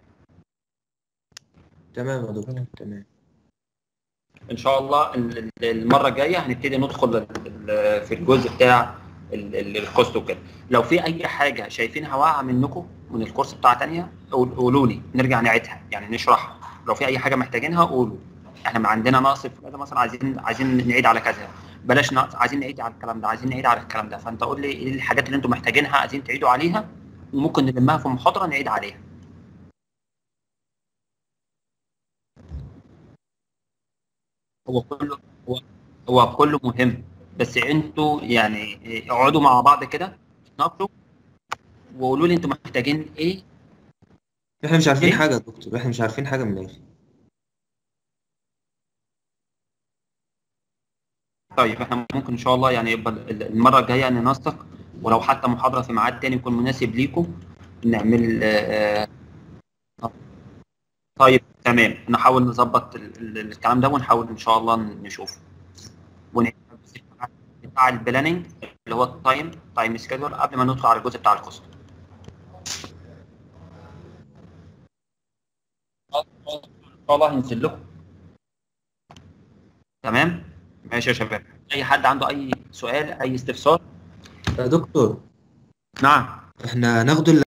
تمام يا دكتور تمام ان شاء الله ال- ال- المره الجايه هنبتدي ندخل ال- ال- في الجزء بتاع ال- ال- الكوست وكده لو في اي حاجه شايفينها واقعه منكم من الكورس بتاع تانية قول- قولوا لي نرجع نعيدها يعني نشرحها لو في اي حاجه محتاجينها قولوا احنا ما عندنا نقص في كذا مثلا عايزين عايزين نعيد على كذا بلاش نقص عايزين نعيد على الكلام ده عايزين نعيد على الكلام ده فانت قول لي ايه الحاجات اللي انتم محتاجينها عايزين تعيدوا عليها وممكن نلمها في محاضره نعيد عليها هو كله هو, هو كله مهم بس انتوا يعني اقعدوا مع بعض كده تناقشوا وقولوا لي انتوا محتاجين ايه احنا مش عارفين إيه؟ حاجة يا دكتور احنا مش عارفين حاجة من الآخر طيب احنا ممكن ان شاء الله يعني يبقى ال- المره الجايه ننسق ولو حتى محاضره في ميعاد تاني يكون مناسب ليكم نعمل آه، آه، طيب تمام نحاول نظبط ال- ال- الكلام ده ونحاول ان شاء الله نشوفه ون- بتاع البلاننج اللي هو التايم تايم سكيدول قبل ما ندخل على الجزء بتاع الكوست ان شاء الله هنزل لكم تمام ماشي يا شباب اي حد عنده اي سؤال اي استفسار يا دكتور نعم احنا هناخد